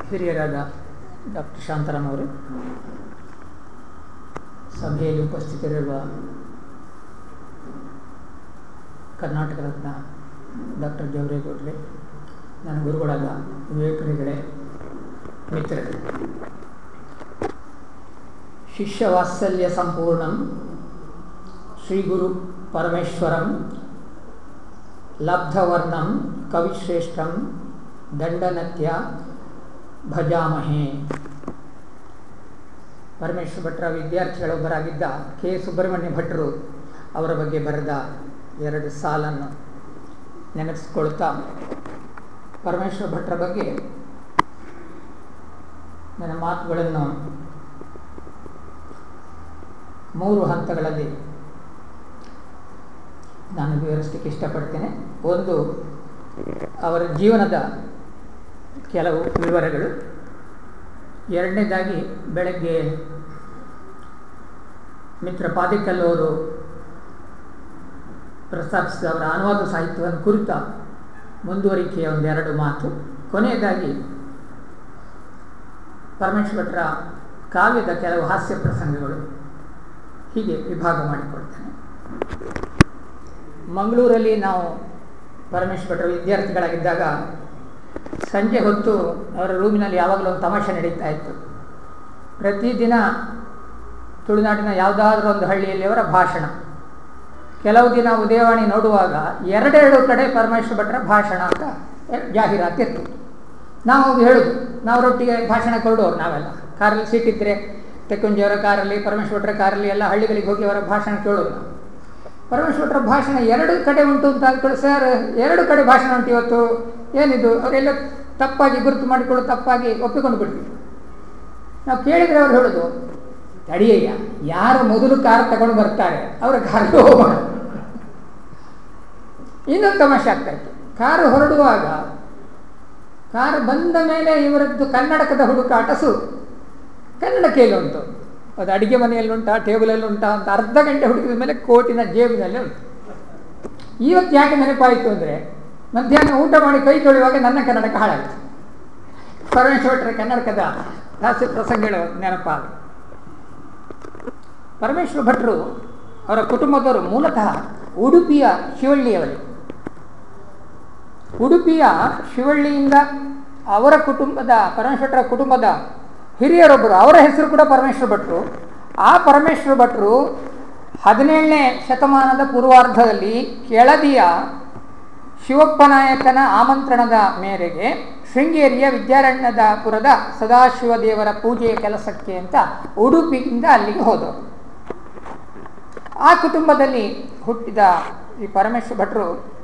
ಹಿರಿಯರಾದ ಡಾಕ್ಟರ್ ಶಾಂತಾರಾಮ್ ಅವರು ಸಭೆಯಲ್ಲಿ ಉಪಸ್ಥಿತರಿರುವ ಕರ್ನಾಟಕ ರತ್ನ ಡಾಕ್ಟರ್ ಜವರೇಗೌಡ್ರೆ ನನ್ನ ಗುರುಗಳಾದ ವಿವೇಕರಿಗಳೇ ಮಿತ್ರರೇ ಶಿಷ್ಯ ವಾತ್ಸಲ್ಯ ಸಂಪೂರ್ಣಂ ಶ್ರೀ ಗುರು ಪರಮೇಶ್ವರಂ ಲಬ್ಧವರ್ಣಂ ಕವಿಶ್ರೇಷ್ಠಂ ದಂಡನತ್ಯ ಭಜಾಮಹೇ ಪರಮೇಶ್ವರ ಭಟ್ರ ವಿದ್ಯಾರ್ಥಿಗಳೊಬ್ಬರಾಗಿದ್ದ ಕೆ ಸುಬ್ರಹ್ಮಣ್ಯ ಭಟ್ರು ಅವರ ಬಗ್ಗೆ ಬರೆದ ಎರಡು ಸಾಲನ್ನು ನೆನಪಿಸ್ಕೊಳ್ತಾ ಪರಮೇಶ್ವರ ಭಟ್ರ ಬಗ್ಗೆ ನನ್ನ ಮಾತುಗಳನ್ನು ಮೂರು ಹಂತಗಳಲ್ಲಿ ನಾನು ವಿವರಿಸಲಿಕ್ಕೆ ಇಷ್ಟಪಡ್ತೇನೆ ಒಂದು ಅವರ ಜೀವನದ ಕೆಲವು ವಿವರಗಳು ಎರಡನೇದಾಗಿ ಬೆಳಗ್ಗೆ ಮಿತ್ರ ಪಾದಿಕಲ್ ಅವರು ಪ್ರಸ್ತಾಪಿಸಿದ ಅವರ ಅನುವಾದ ಸಾಹಿತ್ಯವನ್ನು ಕುರಿತ ಮುಂದುವರಿಕೆಯ ಒಂದೆರಡು ಮಾತು ಕೊನೆಯದಾಗಿ ಪರಮೇಶ್ವರ ಭಟ್ರ ಕಾವ್ಯದ ಕೆಲವು ಹಾಸ್ಯ ಪ್ರಸಂಗಗಳು ಹೀಗೆ ವಿಭಾಗ ಮಾಡಿಕೊಳ್ತೇನೆ ಮಂಗಳೂರಲ್ಲಿ ನಾವು ಪರಮೇಶ್ವರ ಭಟ್ರ ವಿದ್ಯಾರ್ಥಿಗಳಾಗಿದ್ದಾಗ ಸಂಜೆ ಹೊತ್ತು ಅವರ ರೂಮಿನಲ್ಲಿ ಯಾವಾಗಲೂ ಒಂದು ತಮಾಷೆ ನಡೀತಾ ಇತ್ತು ಪ್ರತಿದಿನ ತುಳುನಾಡಿನ ಯಾವುದಾದ್ರೂ ಒಂದು ಹಳ್ಳಿಯಲ್ಲಿ ಅವರ ಭಾಷಣ ಕೆಲವು ದಿನ ಉದಯವಾಣಿ ನೋಡುವಾಗ ಎರಡೆರಡು ಕಡೆ ಪರಮೇಶ್ವರ ಭಟ್ರ ಭಾಷಣ ಅಂತ ಜಾಹೀರಾತಿತ್ತು ನಾವು ಹೇಳೋದು ನಾವರೊಟ್ಟಿಗೆ ಭಾಷಣ ಕೊಡೋರು ನಾವೆಲ್ಲ ಕಾರಲ್ಲಿ ಸೀಟ್ ಇದ್ದರೆ ತೆಕ್ಕುಂಜಿಯವರ ಕಾರಲ್ಲಿ ಪರಮೇಶ್ವರ ಭಟ್ರ ಕಾರಲ್ಲಿ ಎಲ್ಲ ಹಳ್ಳಿಗಳಿಗೆ ಹೋಗಿ ಅವರ ಭಾಷಣ ಕೇಳೋದು ನಾವು ಪರಮೇಶ್ವರ ಭಟ್ರ ಭಾಷಣ ಎರಡು ಕಡೆ ಉಂಟು ಅಂತ ಅಂದ್ಕೊಳ್ಳಿ ಸರ್ ಎರಡು ಕಡೆ ಭಾಷಣ ಉಂಟು ಇವತ್ತು ಏನಿದು ಅವರೆಲ್ಲ ತಪ್ಪಾಗಿ ಗುರುತು ಮಾಡಿಕೊಳ್ಳು ತಪ್ಪಾಗಿ ಒಪ್ಪಿಕೊಂಡು ಬಿಡ್ತೀವಿ ನಾವು ಕೇಳಿದರೆ ಅವ್ರು ಹೇಳೋದು ತಡಿಯಯ್ಯ ಯಾರು ಮೊದಲು ಕಾರ್ ತಗೊಂಡು ಬರ್ತಾರೆ ಅವರ ಕಾರಿಗೆ ಹೋಗೋಣ ಇನ್ನೊಂದು ತಮಾಷೆ ಆಗ್ತಾ ಇತ್ತು ಕಾರು ಹೊರಡುವಾಗ ಕಾರು ಬಂದ ಮೇಲೆ ಇವರದ್ದು ಕನ್ನಡಕದ ಹುಡುಕಾಟ ಸು ಕನ್ನಡಕೆಯಲ್ಲಿ ಉಂಟು ಅದು ಅಡಿಗೆ ಮನೆಯಲ್ಲಿ ಉಂಟಾ ಟೇಬಲಲ್ಲಿ ಉಂಟಾ ಅಂತ ಅರ್ಧ ಗಂಟೆ ಹುಡುಕಿದ ಮೇಲೆ ಕೋಟಿನ ಜೇಬಿನಲ್ಲಿ ಉಂಟು ಇವತ್ತು ಯಾಕೆ ನೆನಪಾಯಿತು ಅಂದರೆ ಮಧ್ಯಾಹ್ನ ಊಟ ಮಾಡಿ ಕೈ ತೊಳೆಯುವಾಗ ನನ್ನ ಕನ್ನಡಕ ಹಾಳಾಯಿತು ಪರಮೇಶ್ವರ ಕನ್ನಡಕದ ಹಾಸ್ಯ ಪ್ರಸಂಗಗಳು ನೆನಪಾಗ ಪರಮೇಶ್ವರ ಭಟ್ರು ಅವರ ಕುಟುಂಬದವರು ಮೂಲತಃ ಉಡುಪಿಯ ಶಿವಳ್ಳಿಯವರು ಉಡುಪಿಯ ಶಿವಳ್ಳಿಯಿಂದ ಅವರ ಕುಟುಂಬದ ಪರಮೇಶ್ವರ ಕುಟುಂಬದ ಹಿರಿಯರೊಬ್ಬರು ಅವರ ಹೆಸರು ಕೂಡ ಪರಮೇಶ್ವರ ಭಟ್ರು ಆ ಪರಮೇಶ್ವರ ಭಟ್ರು ಹದಿನೇಳನೇ ಶತಮಾನದ ಪೂರ್ವಾರ್ಧದಲ್ಲಿ ಕೆಳದಿಯ ಶಿವಪ್ಪ ನಾಯಕನ ಆಮಂತ್ರಣದ ಮೇರೆಗೆ ಶೃಂಗೇರಿಯ ವಿದ್ಯಾರಣ್ಯದಪುರದ ಸದಾಶಿವ ದೇವರ ಪೂಜೆಯ ಕೆಲಸಕ್ಕೆ ಅಂತ ಉಡುಪಿಯಿಂದ ಅಲ್ಲಿಗೆ ಹೋದವರು ಆ ಕುಟುಂಬದಲ್ಲಿ ಹುಟ್ಟಿದ ಈ ಪರಮೇಶ್ವರ ಭಟ್ರು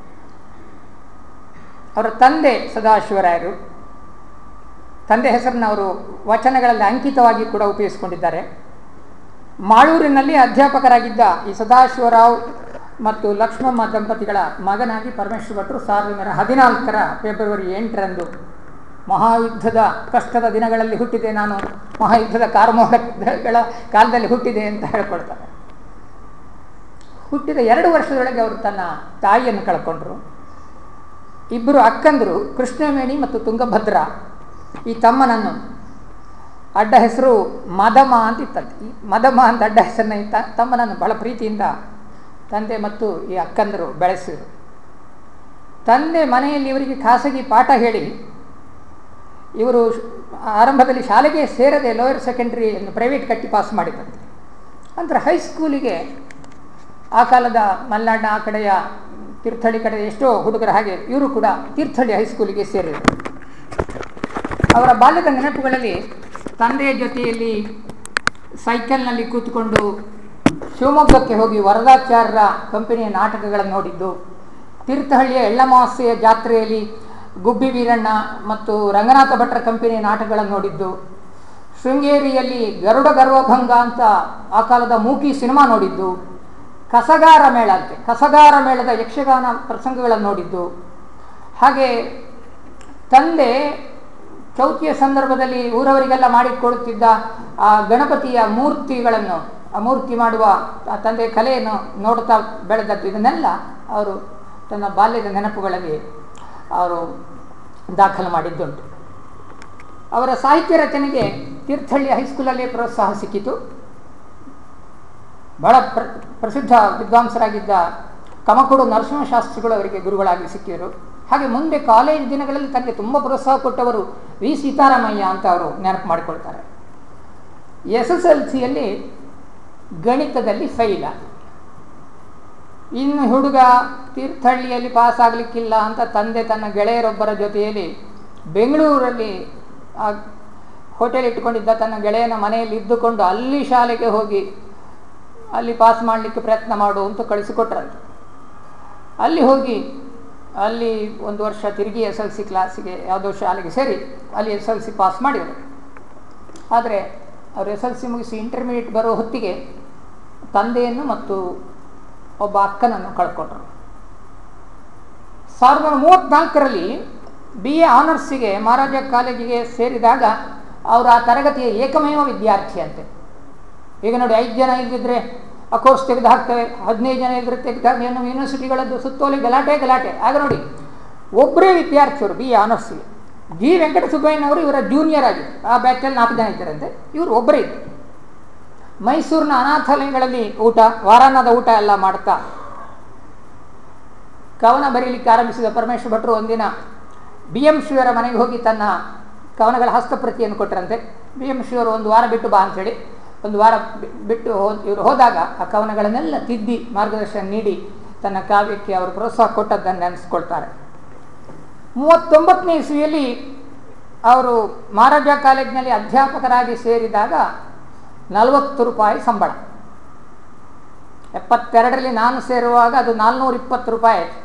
ಅವರ ತಂದೆ ಸದಾಶಿವರಾಯರು ತಂದೆ ಹೆಸರನ್ನು ಅವರು ವಚನಗಳಲ್ಲಿ ಅಂಕಿತವಾಗಿ ಕೂಡ ಉಪಯೋಗಿಸಿಕೊಂಡಿದ್ದಾರೆ ಮಾಳೂರಿನಲ್ಲಿ ಅಧ್ಯಾಪಕರಾಗಿದ್ದ ಈ ಸದಾಶಿವರಾವ್ ಮತ್ತು ಲಕ್ಷ್ಮಮ್ಮ ದಂಪತಿಗಳ ಮಗನಾಗಿ ಪರಮೇಶ್ವರ ಭಟ್ರು ಸಾವಿರದ ಒಂಬೈನೂರ ಹದಿನಾಲ್ಕರ ಫೆಬ್ರವರಿ ಎಂಟರಂದು ಮಹಾಯುದ್ಧದ ಕಷ್ಟದ ದಿನಗಳಲ್ಲಿ ಹುಟ್ಟಿದೆ ನಾನು ಮಹಾಯುದ್ಧದ ಕಾರ್ಮೋಹಗಳ ಕಾಲದಲ್ಲಿ ಹುಟ್ಟಿದೆ ಅಂತ ಹೇಳ್ಕೊಳ್ತಾರೆ ಹುಟ್ಟಿದ ಎರಡು ವರ್ಷದೊಳಗೆ ಅವರು ತನ್ನ ತಾಯಿಯನ್ನು ಕಳ್ಕೊಂಡ್ರು ಇಬ್ಬರು ಅಕ್ಕಂದರು ಕೃಷ್ಣವೇಣಿ ಮತ್ತು ತುಂಗಭದ್ರ ಈ ತಮ್ಮನನ್ನು ಅಡ್ಡ ಹೆಸರು ಮದಮ ಅಂತ ಇತ್ತಂತೆ ಈ ಮದಮ ಅಂತ ಅಡ್ಡ ಹೆಸರನ್ನ ಇತ್ತ ತಮ್ಮನನ್ನು ಬಹಳ ಪ್ರೀತಿಯಿಂದ ತಂದೆ ಮತ್ತು ಈ ಅಕ್ಕಂದರು ಬೆಳೆಸಿದರು ತಂದೆ ಮನೆಯಲ್ಲಿ ಇವರಿಗೆ ಖಾಸಗಿ ಪಾಠ ಹೇಳಿ ಇವರು ಆರಂಭದಲ್ಲಿ ಶಾಲೆಗೆ ಸೇರದೆ ಲೋಯರ್ ಸೆಕೆಂಡ್ರಿಯನ್ನು ಪ್ರೈವೇಟ್ ಕಟ್ಟಿ ಪಾಸ್ ಮಾಡಿದಂತೆ ನಂತರ ಹೈಸ್ಕೂಲಿಗೆ ಆ ಕಾಲದ ಮಲೆನಾಡಿನ ಆ ಕಡೆಯ ತೀರ್ಥಹಳ್ಳಿ ಕಡೆ ಎಷ್ಟೋ ಹುಡುಗರ ಹಾಗೆ ಇವರು ಕೂಡ ತೀರ್ಥಹಳ್ಳಿ ಹೈಸ್ಕೂಲಿಗೆ ಸೇರಿದರು ಅವರ ಬಾಲ್ಯದ ನೆನಪುಗಳಲ್ಲಿ ತಂದೆಯ ಜೊತೆಯಲ್ಲಿ ಸೈಕಲ್ನಲ್ಲಿ ಕೂತ್ಕೊಂಡು ಶಿವಮೊಗ್ಗಕ್ಕೆ ಹೋಗಿ ವರದಾಚಾರ್ಯರ ಕಂಪನಿಯ ನಾಟಕಗಳನ್ನು ನೋಡಿದ್ದು ತೀರ್ಥಹಳ್ಳಿಯ ಎಳ್ಳಮಾಸೆಯ ಜಾತ್ರೆಯಲ್ಲಿ ಗುಬ್ಬಿ ವೀರಣ್ಣ ಮತ್ತು ರಂಗನಾಥ ಭಟ್ರ ಕಂಪನಿಯ ನಾಟಕಗಳನ್ನು ನೋಡಿದ್ದು ಶೃಂಗೇರಿಯಲ್ಲಿ ಗರುಡ ಗರ್ವಭಂಗ ಅಂತ ಆ ಕಾಲದ ಮೂಕಿ ಸಿನಿಮಾ ನೋಡಿದ್ದು ಕಸಗಾರ ಮೇಳ ಅಂತೆ ಕಸಗಾರ ಮೇಳದ ಯಕ್ಷಗಾನ ಪ್ರಸಂಗಗಳನ್ನು ನೋಡಿದ್ದು ಹಾಗೆ ತಂದೆ ಚೌತಿಯ ಸಂದರ್ಭದಲ್ಲಿ ಊರವರಿಗೆಲ್ಲ ಮಾಡಿಕೊಡುತ್ತಿದ್ದ ಆ ಗಣಪತಿಯ ಮೂರ್ತಿಗಳನ್ನು ಆ ಮೂರ್ತಿ ಮಾಡುವ ಆ ತಂದೆ ಕಲೆಯನ್ನು ನೋಡುತ್ತಾ ಬೆಳೆದದ್ದು ಇದನ್ನೆಲ್ಲ ಅವರು ತನ್ನ ಬಾಲ್ಯದ ನೆನಪುಗಳಲ್ಲಿ ಅವರು ದಾಖಲು ಮಾಡಿದ್ದುಂಟು ಅವರ ಸಾಹಿತ್ಯ ರಚನೆಗೆ ತೀರ್ಥಹಳ್ಳಿ ಹೈಸ್ಕೂಲಲ್ಲಿ ಪ್ರೋತ್ಸಾಹ ಸಿಕ್ಕಿತು ಬಹಳ ಪ್ರ ಪ್ರಸಿದ್ಧ ವಿದ್ವಾಂಸರಾಗಿದ್ದ ಕಮಕುಡು ನರಸಿಂಹಶಾಸ್ತ್ರಿಗಳು ಅವರಿಗೆ ಗುರುಗಳಾಗಿ ಸಿಕ್ಕಿದರು ಹಾಗೆ ಮುಂದೆ ಕಾಲೇಜ್ ದಿನಗಳಲ್ಲಿ ತನಗೆ ತುಂಬ ಪ್ರೋತ್ಸಾಹ ಕೊಟ್ಟವರು ವಿ ಸೀತಾರಾಮಯ್ಯ ಅಂತ ಅವರು ನೆನಪು ಮಾಡಿಕೊಳ್ತಾರೆ ಎಸ್ ಎಸ್ ಎಲ್ ಸಿಯಲ್ಲಿ ಗಣಿತದಲ್ಲಿ ಫೈಲ ಇನ್ನು ಹುಡುಗ ತೀರ್ಥಹಳ್ಳಿಯಲ್ಲಿ ಪಾಸ್ ಆಗಲಿಕ್ಕಿಲ್ಲ ಅಂತ ತಂದೆ ತನ್ನ ಗೆಳೆಯರೊಬ್ಬರ ಜೊತೆಯಲ್ಲಿ ಬೆಂಗಳೂರಲ್ಲಿ ಆ ಹೋಟೆಲ್ ಇಟ್ಟುಕೊಂಡಿದ್ದ ತನ್ನ ಗೆಳೆಯನ ಮನೆಯಲ್ಲಿ ಇದ್ದುಕೊಂಡು ಅಲ್ಲಿ ಶಾಲೆಗೆ ಹೋಗಿ ಅಲ್ಲಿ ಪಾಸ್ ಮಾಡಲಿಕ್ಕೆ ಪ್ರಯತ್ನ ಮಾಡು ಅಂತ ಕಳಿಸಿಕೊಟ್ರಂತೆ ಅಲ್ಲಿ ಹೋಗಿ ಅಲ್ಲಿ ಒಂದು ವರ್ಷ ತಿರುಗಿ ಎಸ್ ಎಲ್ ಸಿ ಕ್ಲಾಸಿಗೆ ಯಾವುದೋ ಶಾಲೆಗೆ ಸೇರಿ ಅಲ್ಲಿ ಎಸ್ ಎಲ್ ಸಿ ಪಾಸ್ ಮಾಡಿದರು ಆದರೆ ಅವರು ಎಸ್ ಎಲ್ ಸಿ ಮುಗಿಸಿ ಇಂಟರ್ಮೀಡಿಯೇಟ್ ಬರೋ ಹೊತ್ತಿಗೆ ತಂದೆಯನ್ನು ಮತ್ತು ಒಬ್ಬ ಅಕ್ಕನನ್ನು ಕಳ್ಕೊಂಡ್ರು ಸಾವಿರದ ಒಂಬೈನೂರ ಮೂವತ್ತ್ನಾಲ್ಕರಲ್ಲಿ ಬಿ ಎ ಆನರ್ಸಿಗೆ ಮಹಾರಾಜ ಕಾಲೇಜಿಗೆ ಸೇರಿದಾಗ ಅವರು ಆ ತರಗತಿಯ ಏಕಮೇವ ವಿದ್ಯಾರ್ಥಿ ಅಂತೆ ಈಗ ನೋಡಿ ಐದು ಜನ ಇಲ್ದಿದ್ರೆ ಆ ಕೋರ್ಸ್ ತೆಗೆದು ಹಾಕ್ತೇವೆ ಹದಿನೈದು ಜನ ಇದ್ರೆ ತೆಗೆದು ಏನು ಯೂನಿವರ್ಸಿಟಿಗಳದ್ದು ಸುತ್ತೋಲೆ ಗಲಾಟೆ ಗಲಾಟೆ ಆಗ ನೋಡಿ ಒಬ್ಬರೇ ವಿದ್ಯಾರ್ಥಿಯವರು ಬಿ ಎ ಆನರ್ಸಿಗೆ ಜಿ ವೆಂಕಟಸುಬ್ಬಯ್ಯನವರು ಇವರ ಜೂನಿಯರ್ ಆಗಿ ಆ ಬ್ಯಾಚಲ್ಲಿ ನಾಲ್ಕು ಜನ ಇದ್ದಾರಂತೆ ಇವರು ಒಬ್ಬರೇ ಇದ್ದರು ಮೈಸೂರಿನ ಅನಾಥಾಲಯಗಳಲ್ಲಿ ಊಟ ವಾರಾನ್ನದ ಊಟ ಎಲ್ಲ ಮಾಡ್ತಾ ಕವನ ಬರೀಲಿಕ್ಕೆ ಆರಂಭಿಸಿದ ಪರಮೇಶ್ವರ ಭಟ್ರು ಒಂದಿನ ಬಿ ಎಂ ಶಿವರ ಮನೆಗೆ ಹೋಗಿ ತನ್ನ ಕವನಗಳ ಹಸ್ತಪ್ರತಿಯನ್ನು ಕೊಟ್ಟರಂತೆ ಬಿ ಎಂ ಶಿವರು ಒಂದು ವಾರ ಬಿಟ್ಟು ಬಾ ಅಂಥೇಳಿ ಒಂದು ವಾರ ಬಿಟ್ಟು ಹೋದ್ ಇವರು ಹೋದಾಗ ಆ ಕವನಗಳನ್ನೆಲ್ಲ ತಿದ್ದಿ ಮಾರ್ಗದರ್ಶನ ನೀಡಿ ತನ್ನ ಕಾವ್ಯಕ್ಕೆ ಅವರು ಪ್ರೋತ್ಸಾಹ ಕೊಟ್ಟದ್ದನ್ನು ನೆನೆಸ್ಕೊಳ್ತಾರೆ ಮೂವತ್ತೊಂಬತ್ತನೇ ಇಸ್ವಿಯಲ್ಲಿ ಅವರು ಮಹಾರಾಜ ಕಾಲೇಜಿನಲ್ಲಿ ಅಧ್ಯಾಪಕರಾಗಿ ಸೇರಿದಾಗ ನಲವತ್ತು ರೂಪಾಯಿ ಸಂಬಳ ಎಪ್ಪತ್ತೆರಡರಲ್ಲಿ ನಾನು ಸೇರುವಾಗ ಅದು ನಾಲ್ನೂರ ಇಪ್ಪತ್ತು ರೂಪಾಯಿ ಆಯಿತು